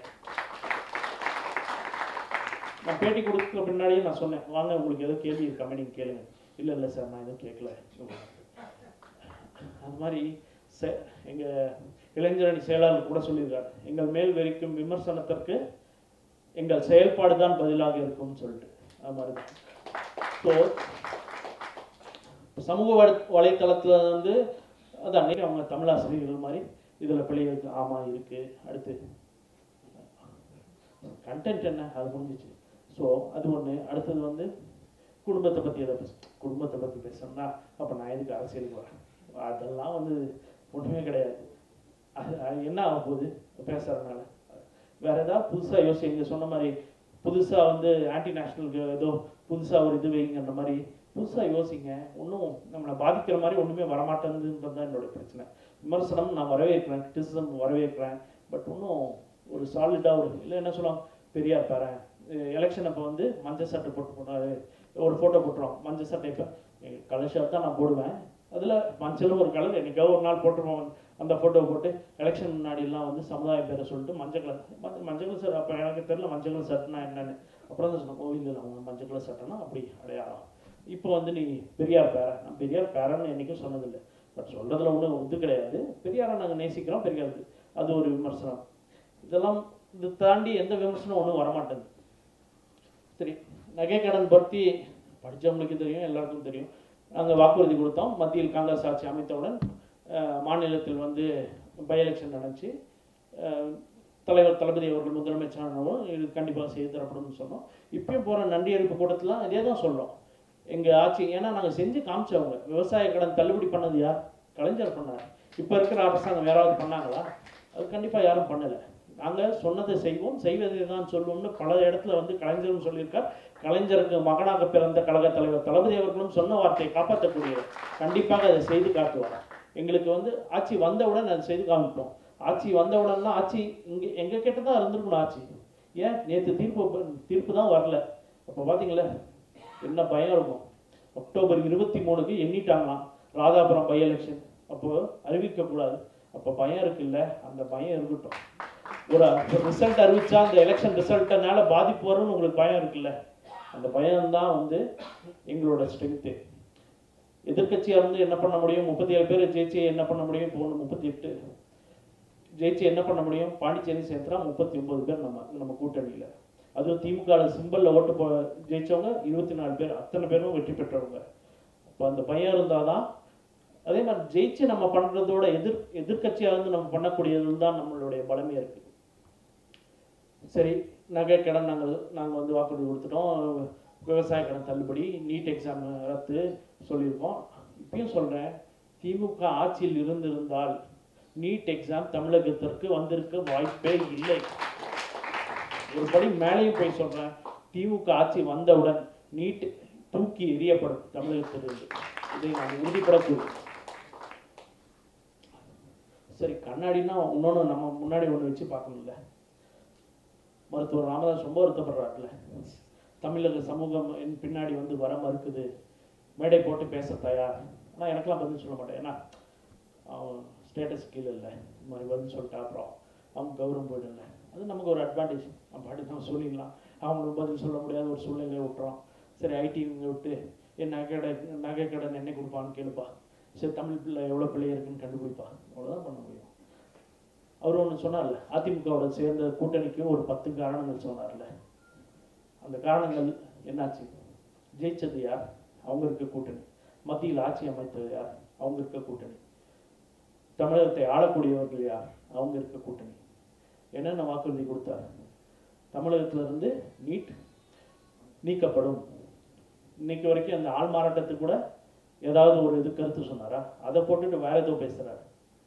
நான் பேட்டி கொடுத்த பின்னாடியே நான் சொன்னேன் வாங்க உங்களுக்கு ஏதோ கேள்வி இருக்காம நீங்கள் கேளுங்க இல்லை இல்லை சார் நான் எதுவும் கேட்கல அது மாதிரி செ எங்கள் இளைஞரணி செயலாளர் கூட சொல்லியிருக்காரு எங்கள் மேல் வெறிக்கும் விமர்சனத்திற்கு எங்கள் செயல்பாடு தான் பதிலாக இருக்கும்னு சொல்லிட்டு அது மாதிரி தான் ஸோ சமூக வலை வலைத்தளத்தில் வந்து அது அன்னைக்கு அவங்க தமிழாசிரியர்கள் மாதிரி இதில் பிள்ளை இருக்கு ஆமாம் இருக்கு அடுத்து கண்டென்ட் என்ன அது முடிஞ்சிச்சு ஸோ அது ஒன்று அடுத்தது வந்து குடும்பத்தை பற்றி எதை பேச குடும்பத்தை பற்றி பேசணும்னா அப்போ நான் எதுக்கு அரசியலுக்கு வரேன் அதெல்லாம் வந்து ஒன்றுமே கிடையாது அது அது என்ன ஆக போகுது பேசுறதுனால வேற ஏதாவது புதுசாக யோசி இங்கே சொன்ன மாதிரி புதுசாக வந்து ஆன்டி நேஷனலுக்கு ஏதோ புதுசாக ஒரு இது வைங்கன்ற மாதிரி புதுசாக யோசிங்க ஒன்றும் நம்மளை பாதிக்கிற மாதிரி ஒன்றுமே வரமாட்டேங்குதுன்றது தான் என்னோட பிரச்சனை விமர்சனம் நான் வரவேற்கிறேன் கிரிட்டிசிசம் வரவேற்கிறேன் பட் ஒன்றும் ஒரு சாலிடாக ஒரு இல்லை என்ன சொல்லலாம் பெரியார் பாரேன் எலெக்ஷன் அப்போ வந்து மஞ்சள் சட்டை போட்டு போனாரு ஒரு ஃபோட்டோ போட்டுருவோம் மஞ்சள் சட்டை இப்போ கலர் ஷர்ட் தான் நான் போடுவேன் அதில் மஞ்சளும் ஒரு கலர் என்னைக்காவது ஒரு நாள் போட்டுருவோம் அந்த ஃபோட்டோ போட்டு எலெக்ஷன் முன்னாடிலாம் வந்து சமுதாய பேரை சொல்லிட்டு மஞ்சள் கலர் மஞ்சள் மஞ்சள் கலர் சார் அப்போ எனக்கு தெரியல மஞ்சள் கலர் சட்டைனா என்னன்னு அப்புறம் தான் சொன்னேன் கோவிலில் அவங்க மஞ்சள் கலர் சட்டைனா அப்படி அடையாளம் இப்போ வந்து நீ பெரியார் பேரன் நான் பெரியார் பேரன்னு என்றைக்கும் சொன்னதில்லை பட் சொல்றதுல ஒன்றும் இது கிடையாது பெரியாரை நாங்கள் நேசிக்கிறோம் பெரியாருக்கு அது ஒரு விமர்சனம் இதெல்லாம் இது தாண்டி எந்த விமர்சனம் ஒன்றும் வரமாட்டேங்குது சரி நகை கடன் பற்றி படித்தவங்களுக்கு தெரியும் எல்லாருக்கும் தெரியும் நாங்கள் வாக்குறுதி கொடுத்தோம் மத்தியில் காங்கிரஸ் ஆட்சி அமைத்தவுடன் அஹ், மாநிலத்தில் வந்து பை எலெக்ஷன் நடந்துச்சு அஹ், தலைவர் தளபதி அவர்கள் முதலமைச்சரானவும் இது கண்டிப்பாக செய்து தரப்படும்னு சொன்னோம் இப்பயும் போகிற நன்றி அறிவிப்பு கூட்டத்தில் இதே தான் சொல்கிறோம் எங்கள் ஆட்சி ஏன்னா நாங்கள் செஞ்சு காமிச்சவங்க விவசாய கடன் தள்ளுபடி பண்ணது யார் கலைஞர் பண்ணார் இப்போ இருக்கிற அரசாங்கம் யாராவது பண்ணாங்களா அது கண்டிப்பாக யாரும் பண்ணலை நாங்கள் சொன்னதை செய்வோம் செய்வதை தான் சொல்லுவோம்னு பல இடத்துல வந்து கலைஞரும் சொல்லியிருக்கார் கலைஞருக்கு மகனாக பிறந்த கழக தலைவர் தளபதி அவர்களும் சொன்ன வார்த்தையை காப்பாற்றக்கூடியவர் கண்டிப்பாக அதை செய்து காட்டுவார் எங்களுக்கு வந்து ஆட்சி வந்தவுடன் அதை செய்து காமிப்போம் ஆட்சி வந்தவுடன் தான் ஆட்சி இங்கே எங்கள் கிட்ட தான் இருந்திருக்கணும் ஆட்சி ஏன் நேற்று தீர்ப்பு தீர்ப்பு தான் வரல அப்போ பார்த்தீங்களா என்ன பயம் இருக்கும் அக்டோபர் இருபத்தி மூணுக்கு எண்ணிட்டாங்களாம் ராதாபுரம் பை எலெக்ஷன் அப்போ அறிவிக்கக்கூடாது அப்போ பயம் இருக்குல்ல அந்த பயம் இருக்கட்டும் ஒரு ரிசல்ட் அறிவிச்சா அந்த எலெக்ஷன் ரிசல்ட்டனால பாதிப்பு வரும்னு உங்களுக்கு பயம் இருக்குல்ல அந்த பயம்தான் வந்து எங்களோட ஸ்ட்ரென்த்து எதிர்க்கட்சியா இருந்து என்ன பண்ண முடியும் முப்பத்தி ஏழு பேர் ஜெயிச்சு என்ன பண்ண முடியும் இப்போ ஒன்று முப்பத்தி எட்டு ஜெயிச்சு என்ன பண்ண முடியும் பாண்டிச்சேரி சேர்த்துனா முப்பத்தி ஒன்பது பேர் நம்ம நம்ம கூட்டணியில் அதுவும் திமுக சிம்பிளில் ஓட்டு போ ஜெயிச்சவங்க இருபத்தி நாலு பேர் அத்தனை பேரும் வெற்றி பெற்றவங்க அப்போ அந்த பையன் இருந்தால் தான் அதே மாதிரி ஜெயிச்சு நம்ம பண்ணுறதோட எதிர் எதிர்க்கட்சியாக இருந்து நம்ம பண்ணக்கூடியது தான் நம்மளுடைய பலமே இருக்குது சரி நகை கடன் நாங்கள் நாங்கள் வந்து வாக்குறுதி கொடுத்துட்டோம் விவசாய கடன் தள்ளுபடி நீட் எக்ஸாம் ரத்து சொல்லியிருக்கோம் இப்பயும் சொல்கிறேன் திமுக ஆட்சியில் இருந்திருந்தால் நீட் எக்ஸாம் தமிழகத்திற்கு வந்திருக்க வாய்ப்பே இல்லை ஒரு படி மேலேயும் போய் சொல்கிறேன் திமுக ஆட்சி வந்தவுடன் நீட் தூக்கி எறியப்படும் தமிழகத்திலிருந்து இதை நான் உறுதிப்பட கூறுவேன் சரி கண்ணாடினா இன்னொன்று நம்ம முன்னாடி ஒன்று வச்சு பார்க்கணும்ல மருத்துவர் ராமதாஸ் ரொம்ப வருத்தப்படுறாருல தமிழக சமூகம் என் பின்னாடி வந்து வர மறுக்குது மேடை போட்டு பேச தயார் ஆனால் எனக்கெல்லாம் பதில் சொல்ல மாட்டேன் ஏன்னா அவன் ஸ்டேட்டஸ் கீழே இல்லை இந்த மாதிரி பதில் சொல்லிட்டா அப்புறம் அவங்க கௌரவம் போயிடும்ல அது நமக்கு ஒரு அட்வான்டேஜ் நம்ம பாட்டு நம்ம சொல்லிடலாம் அவங்களுக்கு பதில் சொல்ல முடியாத ஒரு சூழ்நிலையை விட்டுறோம் சரி ஐடி இவங்க விட்டு என் நகை கடை நகை கடன் என்ன கொடுப்பான்னு கேளுப்பா சரி தமிழ் பிள்ளை எவ்வளோ பிள்ளை இருக்குன்னு கண்டுபிடிப்பா அவ்வளோதான் பண்ண முடியும் அவர் ஒன்று சொன்னார்ல அதிமுகவோட சேர்ந்த கூட்டணிக்கு ஒரு பத்து காரணங்கள் சொன்னார்ல அந்த காரணங்கள் என்னாச்சு ஜெயிச்சது யார் அவங்க இருக்க கூட்டணி மத்தியில் ஆட்சி அமைத்தது யார் அவங்க இருக்க கூட்டணி தமிழகத்தை ஆளக்கூடியவர்கள் யார் அவங்க இருக்க கூட்டணி என்னென்ன வாக்குறுதி கொடுத்தார் தமிழகத்துல இருந்து நீட் நீக்கப்படும் இன்னைக்கு வரைக்கும் அந்த ஆள் மாறாட்டத்துக்கு கூட ஏதாவது ஒரு இது கருத்து சொன்னாரா அதை போட்டுட்டு வேற ஏதோ பேசுறாரு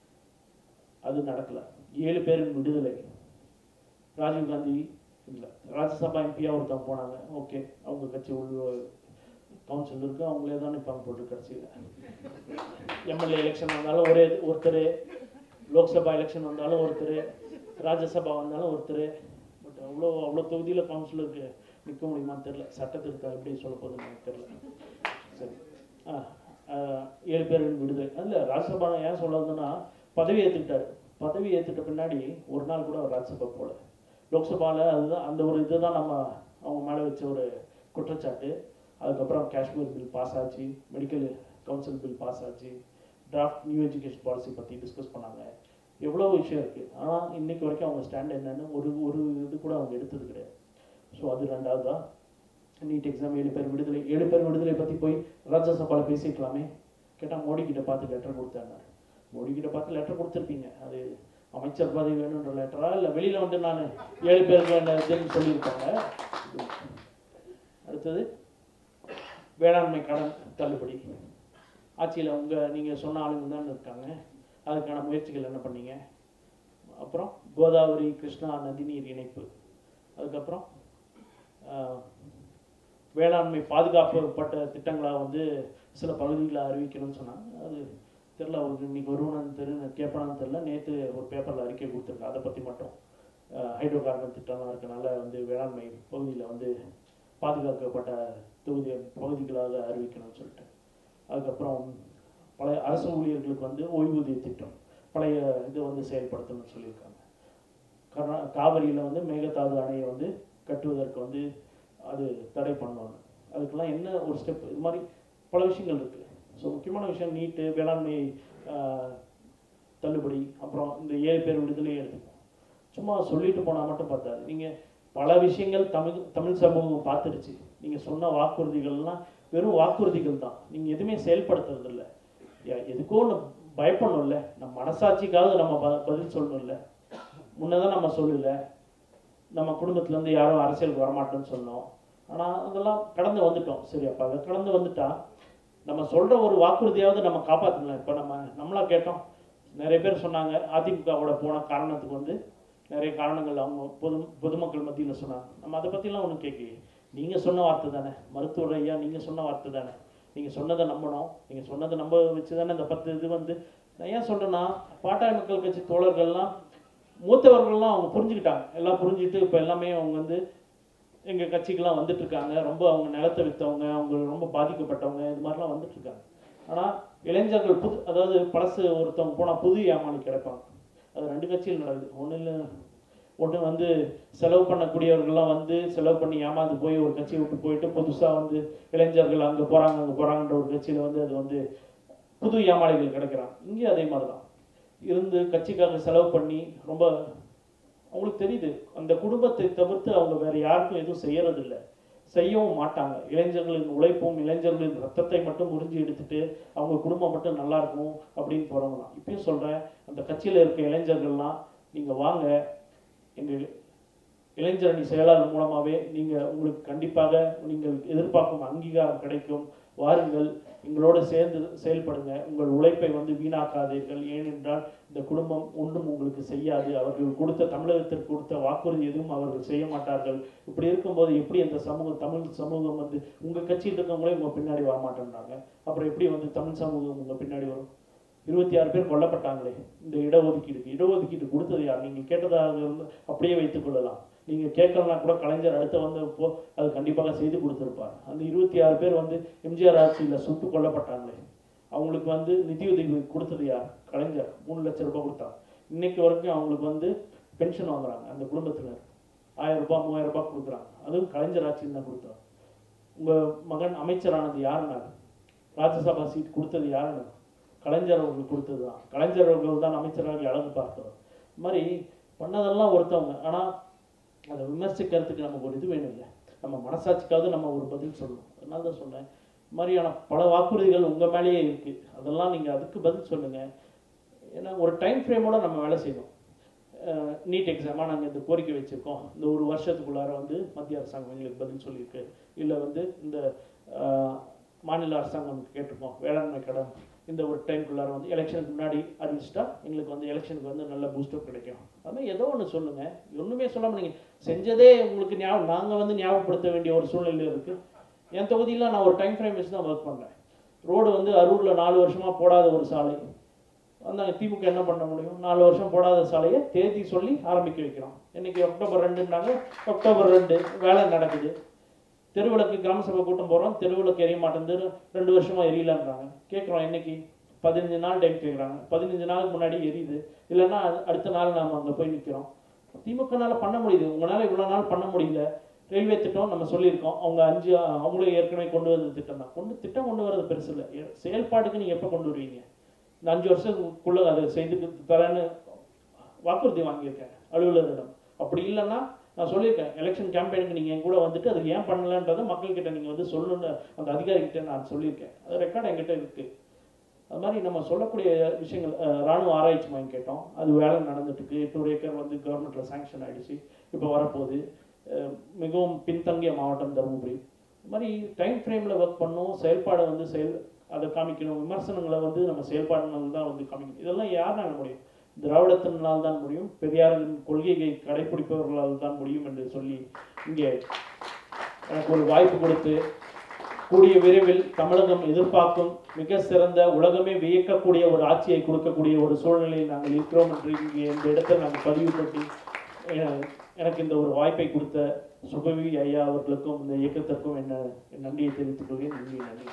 அது நடக்கல ஏழு பேரின் விடுதலை ராஜீவ் காந்தி இல்லை ராஜ்யசபா எம்பியா ஒருத்தவங்க போனாங்க ஓகே அவங்க கட்சி உள்ள கவுன்சில் இருக்கு அவங்களே தான் நிற்பாங்க போட்டு கடைசியில் எம்எல்ஏ எலெக்ஷன் வந்தாலும் ஒரே ஒருத்தர் லோக்சபா எலெக்ஷன் வந்தாலும் ஒருத்தர் ராஜ்யசபா வந்தாலும் ஒருத்தர் பட் அவ்வளோ அவ்வளோ தொகுதியில் கவுன்சிலருக்கு நிற்க முடியுமான்னு தெரில சட்டத்திருத்தம் எப்படி சொல்ல போகுதுன்னு எனக்கு தெரில சரி ஆ ஆ, ஏழு பேரின் விடுதலை அதில் ராஜ்யசபா ஏன் சொல்லுறதுன்னா பதவி ஏற்றுக்கிட்டாரு பதவி ஏற்றுட்ட பின்னாடி ஒரு நாள் கூட அவர் ராஜ்யசபா போகல லோக்சபாவில் அதுதான் அந்த ஒரு இதுதான் நம்ம அவங்க மேலே வச்ச ஒரு குற்றச்சாட்டு அதுக்கப்புறம் காஷ்மீர் பில் பாஸ் ஆச்சு மெடிக்கல் கவுன்சில் பில் பாஸ் ஆச்சு டிராஃப்ட் நியூ எஜுகேஷன் பாலிசி பற்றி டிஸ்கஸ் பண்ணாங்க எவ்வளோ விஷயம் இருக்குது ஆனால் இன்னைக்கு வரைக்கும் அவங்க ஸ்டாண்ட் என்னன்னு ஒரு ஒரு இது கூட அவங்க எடுத்தது கிடையாது ஸோ அது ரெண்டாவது தான் நீட் எக்ஸாம் ஏழு பேர் விடுதலை ஏழு பேர் விடுதலை பற்றி போய் ராஜ்யசபாவில் பேசிக்கலாமே கேட்டால் மோடி கிட்ட பார்த்து லெட்டர் கொடுத்தாங்க மோடி கிட்ட பார்த்து லெட்டர் கொடுத்துருப்பீங்க அது அமைச்சர் பதவி வேணுன்ற லெட்டரா இல்லை வெளியில் வந்து நான் ஏழு பேருக்கு என்ன இதுன்னு சொல்லியிருக்காங்க அடுத்தது வேளாண்மை கடன் தள்ளுபடி ஆட்சியில் உங்கள் நீங்கள் சொன்ன ஆளுங்க தான் இருக்காங்க அதுக்கான முயற்சிகள் என்ன பண்ணீங்க அப்புறம் கோதாவரி கிருஷ்ணா நதிநீர் இணைப்பு அதுக்கப்புறம் ஆஹ், வேளாண்மை பாதுகாக்கப்பட்ட திட்டங்களாக வந்து சில பகுதிகளை அறிவிக்கணும்னு சொன்னாங்க அது தெரில அவருக்கு இன்னைக்கு வருவனான்னு தெரியல கேட்பானான்னு தெரில நேற்று ஒரு பேப்பரில் அறிக்கை கொடுத்துருக்கேன் அதை பற்றி மட்டும் ஹைட்ரோ கார்பன் திட்டம்லாம் இருக்கனால வந்து வேளாண்மை பகுதியில் வந்து பாதுகாக்கப்பட்ட தொகுதி பகுதிகளாக அறிவிக்கணும்னு சொல்லிட்டு அதுக்கப்புறம் பழைய அரசு ஊழியர்களுக்கு வந்து ஓய்வூதிய திட்டம் பழைய இதை வந்து செயல்படுத்தணும்னு சொல்லியிருக்காங்க கர்நா காவிரியில் வந்து மேகதாது அணையை வந்து கட்டுவதற்கு வந்து அது தடை பண்ணணும் அதுக்கெல்லாம் என்ன ஒரு ஸ்டெப் இது மாதிரி பல விஷயங்கள் இருக்குது ஸோ முக்கியமான விஷயம் நீட்டு வேளாண்மை ஆஹ், தள்ளுபடி அப்புறம் இந்த ஏழு பேர் விடுதலையை எடுத்துக்கணும் சும்மா சொல்லிட்டு போனால் மட்டும் பார்த்தாது நீங்கள் பல விஷயங்கள் தமிழ் தமிழ் சமூகம் பார்த்துடுச்சு நீங்கள் சொன்ன வாக்குறுதிகள்லாம் வெறும் வாக்குறுதிகள் தான் நீங்கள் எதுவுமே செயல்படுத்துறது இல்ல யா- எதுக்கோ ஒன்று பயப்படணும்ல நம்ம மனசாட்சிக்காவது நம்ம ப- பதில் சொல்லணும்ல முன்னதான் நம்ம சொல்லல நம்ம குடும்பத்துலேருந்து யாரும் அரசியலுக்கு வரமாட்டோம்னு சொன்னோம் ஆனால் அதெல்லாம் கடந்து வந்துட்டோம் சரி அப்போ அதை கடந்து வந்துட்டா நம்ம சொல்கிற ஒரு வாக்குறுதியாவது நம்ம காப்பாற்றலாம் இப்போ நம்ம நம்மளா கேட்டோம் நிறைய பேர் சொன்னாங்க அதிமுகவோட போன காரணத்துக்கு வந்து நிறைய காரணங்கள் அவங்க பொது பொதுமக்கள் மத்தியில் சொன்னாங்க நம்ம அதை பற்றிலாம் ஒன்றும் கேட்கலையே நீங்கள் சொன்ன வார்த்தை தானே மருத்துவர் ஐயா நீங்கள் சொன்ன வார்த்தை தானே நீங்கள் சொன்னதை நம்பணும் நீங்கள் சொன்னதை நம்ப வச்சு தானே இந்த பத்து இது வந்து நான் ஏன் சொல்கிறேன்னா பாட்டாளி மக்கள் கட்சி தோழர்கள்லாம் மூத்தவர்கள்லாம் அவங்க புரிஞ்சுக்கிட்டாங்க எல்லாம் புரிஞ்சுட்டு இப்போ எல்லாமே அவங்க வந்து எங்கள் கட்சிக்கெல்லாம் வந்துட்டு இருக்காங்க ரொம்ப அவங்க நிலத்தை விற்றவங்க அவங்க ரொம்ப பாதிக்கப்பட்டவங்க இது மாதிரிலாம் வந்துட்டு இருக்காங்க ஆனால் இளைஞர்கள் புது அதாவது பழசு ஒருத்தவங்க போனால் புது ஏமாளி கிடைப்பாங்க அது ரெண்டு கட்சியில் நடக்குது ஒன்றும் இல்லை ஒன்று வந்து செலவு பண்ணக்கூடியவர்கள்லாம் வந்து செலவு பண்ணி ஏமாந்து போய் ஒரு கட்சியை விட்டு போயிட்டு புதுசாக வந்து இளைஞர்கள் அங்கே போகிறாங்க அங்கே போகிறாங்கன்ற ஒரு கட்சியில் வந்து அது வந்து புது ஏமாளிகள் கிடைக்கிறாங்க இங்கே அதே மாதிரி தான் இருந்து கட்சிக்காக செலவு பண்ணி ரொம்ப அவங்களுக்கு தெரியுது அந்த குடும்பத்தை தவிர்த்து அவங்க வேற யாருக்கும் எதுவும் செய்யறதில்ல செய்யவும் மாட்டாங்க இளைஞர்களின் உழைப்பும் இளைஞர்களின் ரத்தத்தை மட்டும் உறிஞ்சி எடுத்துட்டு அவங்க குடும்பம் மட்டும் நல்லா இருக்கும் அப்படின்னு போறவங்க தான் இப்பயும் சொல்றேன் அந்த கட்சியில இருக்க இளைஞர்கள்லாம் நீங்க வாங்க எங்க இளைஞரணி செயலாளர் மூலமாவே நீங்க உங்களுக்கு கண்டிப்பாக நீங்கள் எதிர்பார்க்கும் அங்கீகாரம் கிடைக்கும் வாருங்கள் எங்களோடு சேர்ந்து செயல்படுங்க உங்கள் உழைப்பை வந்து வீணாக்காதீர்கள் ஏனென்றால் இந்த குடும்பம் ஒன்றும் உங்களுக்கு செய்யாது அவர்கள் கொடுத்த தமிழகத்திற்கு கொடுத்த வாக்குறுதி எதுவும் அவர்கள் செய்ய மாட்டார்கள் இப்படி இருக்கும்போது எப்படி அந்த சமூகம் தமிழ் சமூகம் வந்து உங்க கட்சியில் இருக்கவங்களே உங்க பின்னாடி வர மாட்டேன்றாங்க அப்புறம் எப்படி வந்து தமிழ் சமூகம் உங்க பின்னாடி வரும் இருபத்தி ஆறு பேர் கொல்லப்பட்டாங்களே இந்த இடஒதுக்கீடுக்கு இடஒதுக்கீடு கொடுத்தது யார் நீங்கள் கேட்டதாக இருந்து அப்படியே வைத்துக் கொள்ளலாம் நீங்கள் கேட்கலனா கூட கலைஞர் அடுத்த வந்து இப்போ அது கண்டிப்பாக செய்து கொடுத்துருப்பார் அந்த இருபத்தி ஆறு பேர் வந்து எம்ஜிஆர் ஆட்சியில் சுட்டு கொல்லப்பட்டாங்களே அவங்களுக்கு வந்து நிதியுதவி கொடுத்தது யார் கலைஞர் மூணு லட்சம் ரூபாய் கொடுத்தாங்க இன்னைக்கு வரைக்கும் அவங்களுக்கு வந்து பென்ஷன் வாங்குறாங்க அந்த குடும்பத்தினர் ஆயிரம் ரூபாய் மூவாயிரம் ரூபாய் கொடுக்குறாங்க அதுவும் கலைஞர் ஆட்சியில் தான் கொடுத்தாங்க உங்கள் மகன் அமைச்சரானது யாருனாரு ராஜ்யசபா சீட் கொடுத்தது யாருன்னு கலைஞர் அவர்கள் கொடுத்தது தான் கலைஞர் அவர்கள் தான் அமைச்சராக அழகு பார்த்தவர் இந்த மாதிரி பண்ணதெல்லாம் ஒருத்தவங்க ஆனால் அதை விமர்சிக்கிறதுக்கு நமக்கு ஒரு இது வேணும் இல்லை நம்ம மனசாட்சிக்காவது நம்ம ஒரு பதில் சொல்லணும் அதனால தான் சொன்னேன் இந்த மாதிரியான பல வாக்குறுதிகள் உங்கள் மேலேயே இருக்குது அதெல்லாம் நீங்கள் அதுக்கு பதில் சொல்லுங்கள் ஏன்னா ஒரு டைம் ஃப்ரேமோட நம்ம வேலை செய்யணும் நீட் எக்ஸாமாக நாங்கள் இந்த கோரிக்கை வச்சுருக்கோம் இந்த ஒரு வருஷத்துக்குள்ளார வந்து மத்திய அரசாங்கம் எங்களுக்கு பதில் சொல்லியிருக்கு இல்லை வந்து இந்த அஹ், மாநில அரசாங்கம் கேட்டிருக்கோம் வேளாண்மை கடன் இந்த ஒரு டைம்குள்ளார வந்து எலெக்ஷனுக்கு முன்னாடி அறிவிச்சிட்டா எங்களுக்கு வந்து எலெக்ஷனுக்கு வந்து நல்ல பூஸ்டப் கிடைக்கும் அது மாதிரி ஏதோ ஒன்று சொல்லுங்கள் ஒன்றுமே சொல்லாமல் நீங்கள் செஞ்சதே உங்களுக்கு ஞாபகம் நாங்கள் வந்து ஞாபகப்படுத்த வேண்டிய ஒரு சூழ்நிலை இருக்குது என் தொகுதியில் நான் ஒரு டைம் ஃப்ரேம் வச்சு தான் ஒர்க் பண்ணுறேன் ரோடு வந்து அரூரில் நாலு வருஷமாக போடாத ஒரு சாலை வந்தாங்க திமுக என்ன பண்ண முடியும் நாலு வருஷம் போடாத சாலையை தேதி சொல்லி ஆரம்பிக்க வைக்கிறோம் இன்னைக்கு அக்டோபர் ரெண்டுனாங்க அக்டோபர் ரெண்டு வேலை நடக்குது தெருவிளக்கு கிராம சபை கூட்டம் போகிறோம் தெருவிளக்கு எரிய மாட்டேங்குது ரெண்டு வருஷமா எரியலன்றாங்க கேட்குறோம் இன்னைக்கு பதினஞ்சு நாள் டைம் கேட்குறாங்க பதினஞ்சு நாளுக்கு முன்னாடி எரியுது இல்லைன்னா அது- அடுத்த நாள் நாம் அங்கே போய் நிற்கிறோம் திமுகனால பண்ண முடியுது உங்களால் இவ்வளோ நாள் பண்ண முடியல ரயில்வே திட்டம் நம்ம சொல்லியிருக்கோம் அவங்க அஞ்சு அவங்களே ஏற்கனவே கொண்டு வந்த திட்டம் தான் கொண்டு திட்டம் கொண்டு வரது பெருசு இல்லை எ- செயல்பாட்டுக்கு நீங்கள் எப்போ கொண்டு வருவீங்க இந்த அஞ்சு வருஷத்துக்குள்ளே அதை செய்து தரேன்னு வாக்குறுதி வாங்கியிருக்கேன் அலுவலரிடம் அப்படி இல்லைன்னா நான் சொல்லியிருக்கேன் எலெக்ஷன் கேம்பெயினுக்கு நீங்கள் என் கூட வந்துட்டு அது ஏன் பண்ணலன்றதை மக்கள்கிட்ட நீங்கள் வந்து சொல்லணும்னு அந்த அதிகாரிகிட்ட நான் சொல்லியிருக்கேன் அது ரெக்கார்ட் என்கிட்ட இருக்குது அது மாதிரி நம்ம சொல்லக்கூடிய விஷயங்கள் அஹ், ராணுவ ஆராய்ச்சி மையம் கேட்டோம் அது வேலை நடந்துட்டு இருக்கு எட்நூறு ஏக்கர் வந்து கவர்மெண்ட்டில் சாங்ஷன் ஆயிடுச்சு இப்போ வரப்போகுது அஹ், மிகவும் பின்தங்கிய மாவட்டம் தருமபுரி இது மாதிரி டைம் ஃப்ரேமில் ஒர்க் பண்ணணும் செயல்பாடை வந்து செயல் அதை காமிக்கணும் விமர்சனங்களை வந்து நம்ம செயல்பாடுகள் தான் வந்து காமிக்கணும் இதெல்லாம் யாருனால முடியும் திராவிடத்தினால் தான் முடியும் பெரியாரின் கொள்கையை கடைபிடிப்பவர்களால் தான் முடியும் என்று சொல்லி இங்கே எனக்கு ஒரு வாய்ப்பு கொடுத்து கூடிய விரைவில் தமிழகம் எதிர்பார்க்கும் மிக சிறந்த உலகமே வியக்கக்கூடிய ஒரு ஆட்சியை கொடுக்கக்கூடிய ஒரு சூழ்நிலையில் நாங்கள் இருக்கிறோம் என்று இங்கே இந்த இடத்தில் நாங்கள் பதிவு பண்ணி எ- எனக்கு இந்த ஒரு வாய்ப்பை கொடுத்த சுபவி ஐயா அவர்களுக்கும் இந்த இயக்கத்திற்கும் என்ன என் நன்றியை தெரிவித்துக் கொள்கிறேன் நன்றி நன்றி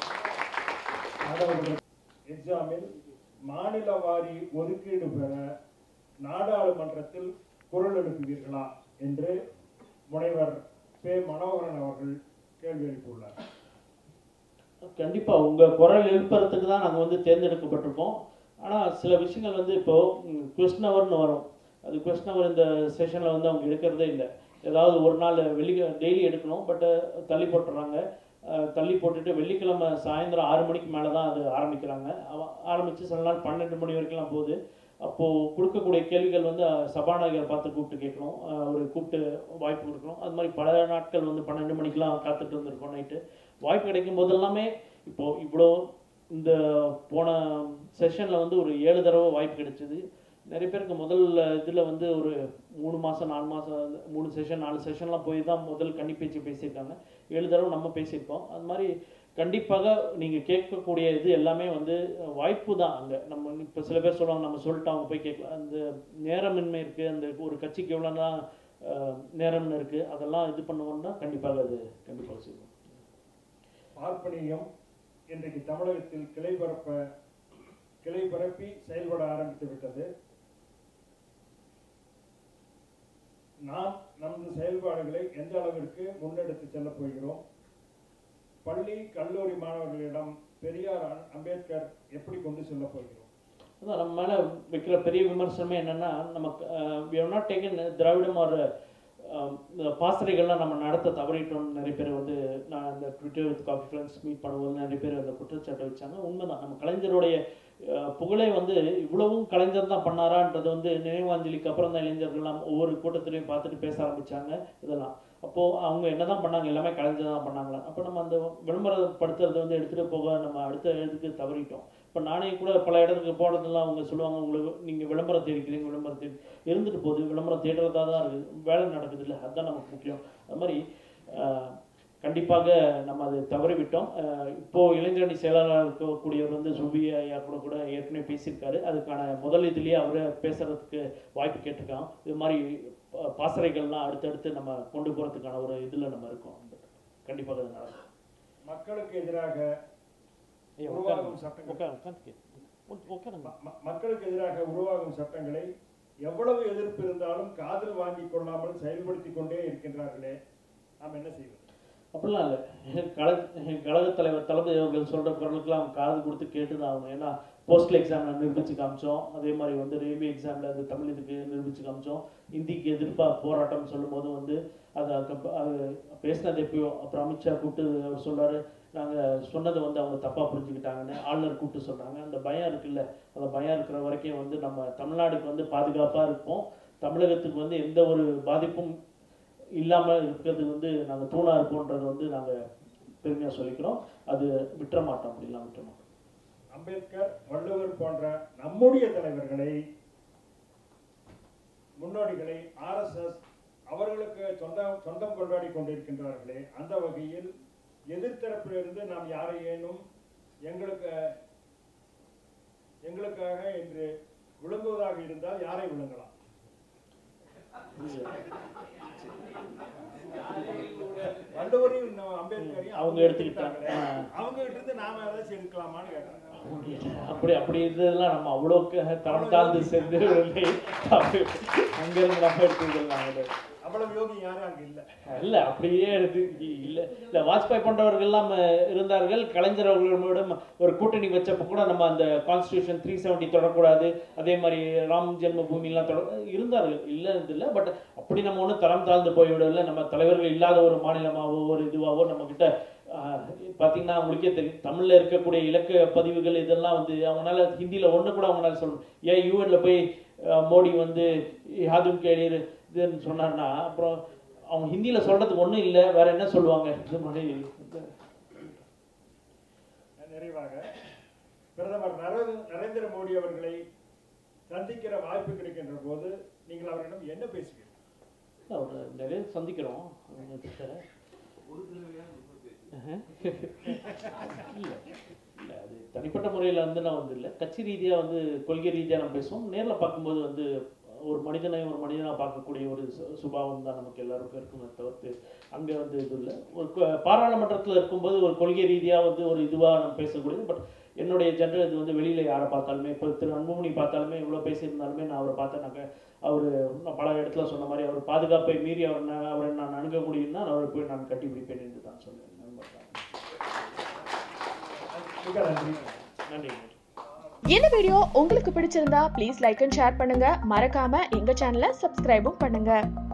மாணவர்கள் எக்ஸாமில் மாநில வாரி ஒதுக்கீடு பெற நாடாளுமன்றத்தில் குரல் எழுப்புவீர்களா என்று முனைவர் பே மனோகரன் அவர்கள் கேள்வி எழுப்பியுள்ளார் கண்டிப்பா உங்க குரல் எழுப்புறதுக்கு தான் நாங்க வந்து தேர்ந்தெடுக்கப்பட்டிருக்கோம் ஆனா சில விஷயங்கள் வந்து இப்போ கொஸ்டின் ஹவர்னு வரும் அது கொஸ்டின் ஹவர் இந்த செஷன்ல வந்து அவங்க எடுக்கிறதே இல்லை ஏதாவது ஒரு நாள் வெள்ளி டெய்லி எடுக்கணும் பட் தள்ளி போட்டுறாங்க அஹ், தள்ளி போட்டுட்டு வெள்ளிக்கிழமை சாயந்தரம் ஆறு மணிக்கு மேலே தான் அது ஆரம்பிக்கிறாங்க அவ- ஆரம்பிச்சு சில நாள் பன்னெண்டு மணி வரைக்கும்லாம் போகுது அப்போது கொடுக்கக்கூடிய கேள்விகள் வந்து அஹ், சபாநாயகரை பார்த்து கூப்பிட்டு கேட்கணும் அஹ், ஒரு கூப்பிட்டு வாய்ப்பு கொடுக்கணும் அது மாதிரி பல நாட்கள் வந்து பன்னெண்டு மணிக்கெலாம் காத்துட்டு இருந்திருக்கோம் நைட்டு வாய்ப்பு கிடைக்கும் போதெல்லாமே இப்போ இவ்வளோ இந்த போன செஷனில் வந்து ஒரு ஏழு தடவை வாய்ப்பு கிடைச்சது நிறைய பேருக்கு முதல் இதில் வந்து ஒரு மூணு மாதம் நாலு மாதம் மூணு செஷன் நாலு செஷன்லாம் போய் தான் முதல் கன்னி பேச்சு பேசியிருக்காங்க ஏழு தடவை நம்ம பேசியிருக்கோம் அது மாதிரி கண்டிப்பாக நீங்கள் கேட்கக்கூடிய இது எல்லாமே வந்து வாய்ப்பு தான் அங்கே நம்ம இப்போ சில பேர் சொல்லுவாங்க நம்ம சொல்லிட்டு அவங்க போய் கேட்கலாம் அந்த நேரமின்மை இருக்குது அந்த ஒரு கட்சிக்கு எவ்வளோனா நேரம்னு இருக்குது அதெல்லாம் இது பண்ணுவோம்னா கண்டிப்பாக அது கண்டிப்பாக செய்வோம் பார்ப்பனியம் இன்றைக்கு தமிழகத்தில் கிளை பரப்ப கிளை பரப்பி செயல்பட ஆரம்பித்து விட்டது நாம் நமது செயல்பாடுகளை எந்த அளவிற்கு முன்னெடுத்து செல்லப் போகிறோம் பள்ளி கல்லூரி மாணவர்களிடம் பெரியார் அ- அம்பேத்கர் எப்படி கொண்டு செல்லப் போகிறோம் அதான் நம்ம மேலே வைக்கிற பெரிய விமர்சனமே என்னென்னா நமக்கு வி ஹவ் நாட் டேக்கன் திராவிடம் ஒரு இந்த பாசறைகள்லாம் நம்ம நடத்த தவறிட்டோம்னு நிறைய பேர் வந்து நான் இந்த Twitter with coffee friends meet பண்ணும்போது நிறைய பேர் அந்த குற்றச்சாட்டை வச்சாங்க உண்மைதான் நம்ம கலைஞருடைய அஹ், புகழே வந்து இவ்வளவும் கலைஞர் தான் பண்ணாரான்றது வந்து நினைவாஞ்சலிக்கு அப்புறம் தான் இளைஞர்கள்லாம் ஒவ்வொரு கூட்டத்திலையும் பார்த்துட்டு பேச ஆரம்பிச்சாங்க இதெல்லாம் அப்போது அவங்க என்ன தான் பண்ணாங்க எல்லாமே கலைஞர் தான் பண்ணாங்களா அப்போ நம்ம அந்த விளம்பரப்படுத்துறதை வந்து எடுத்துகிட்டு போக நம்ம அடுத்த இதுக்கு தவறிட்டோம் இப்போ நானே கூட பல இடத்துக்கு போனதெல்லாம் அவங்க சொல்லுவாங்க உங்களுக்கு நீங்கள் விளம்பரம் தேடிக்கிறீங்க விளம்பரம் தேடி இருந்துட்டு போகுது விளம்பரம் தேடுறதா தான் இருக்குது வேலை நடக்குது இல்லை அதுதான் நமக்கு முக்கியம் அது மாதிரி ஆஹ், கண்டிப்பாக நம்ம அதை தவறிவிட்டோம் ஆஹ், இப்போ இளைஞரணி செயலாளர் இருக்கக்கூடியவர் வந்து சுபி ஐயா கூட கூட ஏற்கனவே பேசியிருக்காரு அதுக்கான முதல் இதுலேயே அவரை பேசுறதுக்கு வாய்ப்பு கேட்டிருக்காங்க இது மாதிரி பா- பாசறைகள்லாம் அடுத்தடுத்து நம்ம கொண்டு போகிறதுக்கான ஒரு இதில் நம்ம இருக்கோம் கண்டிப்பாக அது நடக்கும் மக்களுக்கு எதிராக ஐயா, உருவாகும் உட்காருங்க. சட்டங்கள் உட்காருங்க, உட்காருங்க. உட்- உட்காருங்க ம- ம- மக்களுக்கு எதிராக உருவாகும் சட்டங்களை எவ்வளவு எதிர்ப்பு இருந்தாலும் காதில் வாங்கிக் கொள்ளாமல் செயல்படுத்தி கொண்டே இருக்கின்றார்களே நாம் என்ன செய்வது அப்படிலாம் இல்லை கழக கழக தலைவர் தளபதி அவர்கள் சொல்கிற குரலுக்குலாம் காது கொடுத்து கேட்டு தான் ஆகணும் ஏன்னா போஸ்டல் எக்ஸாமில் நிரூபித்து காமிச்சோம் அதே மாதிரி வந்து ரயில்வே எக்ஸாமில் அந்த தமிழ் இதுக்கு நிரூபித்து காமிச்சோம் இந்திக்கு எதிர்ப்பாக போராட்டம் சொல்லும்போது வந்து அது அதுக்கு- அது பேசினது எப்பயோ அப்புறம் அமித்ஷா கூப்பிட்டு அவர் சொல்றாரு நாங்கள் சொன்னதை வந்து அவங்க தப்பாக புரிஞ்சுக்கிட்டாங்கன்னு ஆளுநர் கூப்பிட்டு சொல்கிறாங்க அந்த பயம் இருக்குல்ல அந்த பயம் இருக்கிற வரைக்கும் வந்து நம்ம தமிழ்நாடுக்கு வந்து பாதுகாப்பாக இருப்போம் தமிழகத்துக்கு வந்து எந்த ஒரு பாதிப்பும் இல்லாமல் இருக்கிறதுக்கு வந்து நாங்கள் தூணாக இருப்போன்றது வந்து நாங்கள் பெருமையாக சொல்லிக்கிறோம் அது விட்டுற மாட்டோம் அப்படிலாம் விட்டுற மாட்டோம் அம்பேத்கர் வள்ளுவர் போன்ற நம்முடைய தலைவர்களை முன்னோடிகளை ஆர்எஸ்எஸ் அவர்களுக்கு சொந்தம் சொந்தம் கொண்டாடி கொண்டிருக்கின்றார்களே அந்த வகையில் எதிர்த்தரப்பிலிருந்து நாம் யாரையேனும் எங்களுக்கு எங்களுக்காக என்று விழுங்குவதாக இருந்தால் யாரை விழுங்கலாம் வள்ளுவரையும் இன்னும் அம்பேத்கரையும் அவங்க எடுத்துக்கிட்டாங்க. எடுத்துக்கிட்டாங்களே. அவங்க கிட்ட இருந்து நாம ஏதாச்சும் எடுக்கலாமான்னு கேட்டாங்க அப்படி அப்படி இருந்ததெல்லாம் நம்ம அவ்வளோக்கு தரம் தாழ்ந்து செஞ்சிடவில்லை அங்கிருந்து நம்ம எடுத்துக்கலாம் அவ்வளவு யோகி யாரும் அங்க இல்ல இல்ல அப்படியே எடுத்து இல்ல இல்ல வாஜ்பாய் போன்றவர்கள்லாம் அஹ், இருந்தார்கள் கலைஞர் அவர்களிடம் ஒரு கூட்டணி வச்சப்ப கூட நம்ம அந்த கான்ஸ்டியூஷன் த்ரீ செவன்டி தொடக்கூடாது அதே மாதிரி ராம் ஜென்ம பூமிலாம் தொட இருந்தார்கள் இல்லைன்னு இல்லை பட் அப்படி நம்ம ஒன்றும் தரம் தாழ்ந்து போய்விடல நம்ம தலைவர்கள் இல்லாத ஒரு மாநிலமாவோ ஒரு இதுவாவோ நம்ம கிட்ட ஆஹ், பாத்தீங்கன்னா உங்களுக்கே தெரியும் தமிழ்ல இருக்கக்கூடிய இலக்க பதிவுகள் இதெல்லாம் வந்து அவங்களால ஹிந்தியில ஒண்ணு கூட அவங்களால சொல்லணும் ஏன் யூஎன்ல போய் ஆஹ், மோடி வந்து யாதும் கேளீர் இதுன்னு சொன்னார்னா அப்புறம் அவங்க ஹிந்தியில சொல்றதுக்கு ஒண்ணும் இல்லை வேற என்ன சொல்லுவாங்க இது மாதிரி நிறைவாக பிரதமர் நர- நரேந்திர மோடி அவர்களை சந்திக்கிற வாய்ப்பு கிடைக்கின்ற போது நீங்கள் அவரிடம் என்ன பேசுவீர்கள் அவர் நிறைய சந்திக்கிறோம் அவங்க கிட்ட. ஆஹா. இல்ல இல்ல அது தனிப்பட்ட முறையில் வந்து நான் வந்து இல்லை கட்சி ரீதியாக வந்து கொள்கை ரீதியாக நம்ம பேசுவோம் நேரில் பார்க்கும்போது வந்து ஒரு மனிதனை ஒரு மனிதனாக பார்க்கக்கூடிய ஒரு சு- சுபாவம் தான் நமக்கு எல்லாருக்கும் இருக்குமே தவிர்த்து அங்கே வந்து இது இல்லை ஒரு கொ- பாராளுமன்றத்தில் இருக்கும்போது ஒரு கொள்கை ரீதியாக வந்து ஒரு இதுவாக நம்ம பேசக்கூடியது பட் என்னுடைய ஜென்ரல் இது வந்து வெளியில் யாரை பார்த்தாலுமே இப்போ திரு அன்புமணி பார்த்தாலுமே இவ்வளோ பேசியிருந்தாலுமே நான் அவரை பார்த்தேனாக்க அவர் நான் பல இடத்துல சொன்ன மாதிரி அவர் பாதுகாப்பை மீறி அவர் நான் அவரை நான் அணுக முடியும்னா அவரை போய் நான் கட்டி பிடிப்பேன் என்று தான் சொல்லுவேன் மிக நன்றி நன்றி இந்த வீடியோ உங்களுக்கு பிடிச்சிருந்தா ப்ளீஸ் லைக் அண்ட் ஷேர் பண்ணுங்க மறக்காம எங்க சேனலை சப்ஸ்கிரைபும் பண்ணுங்க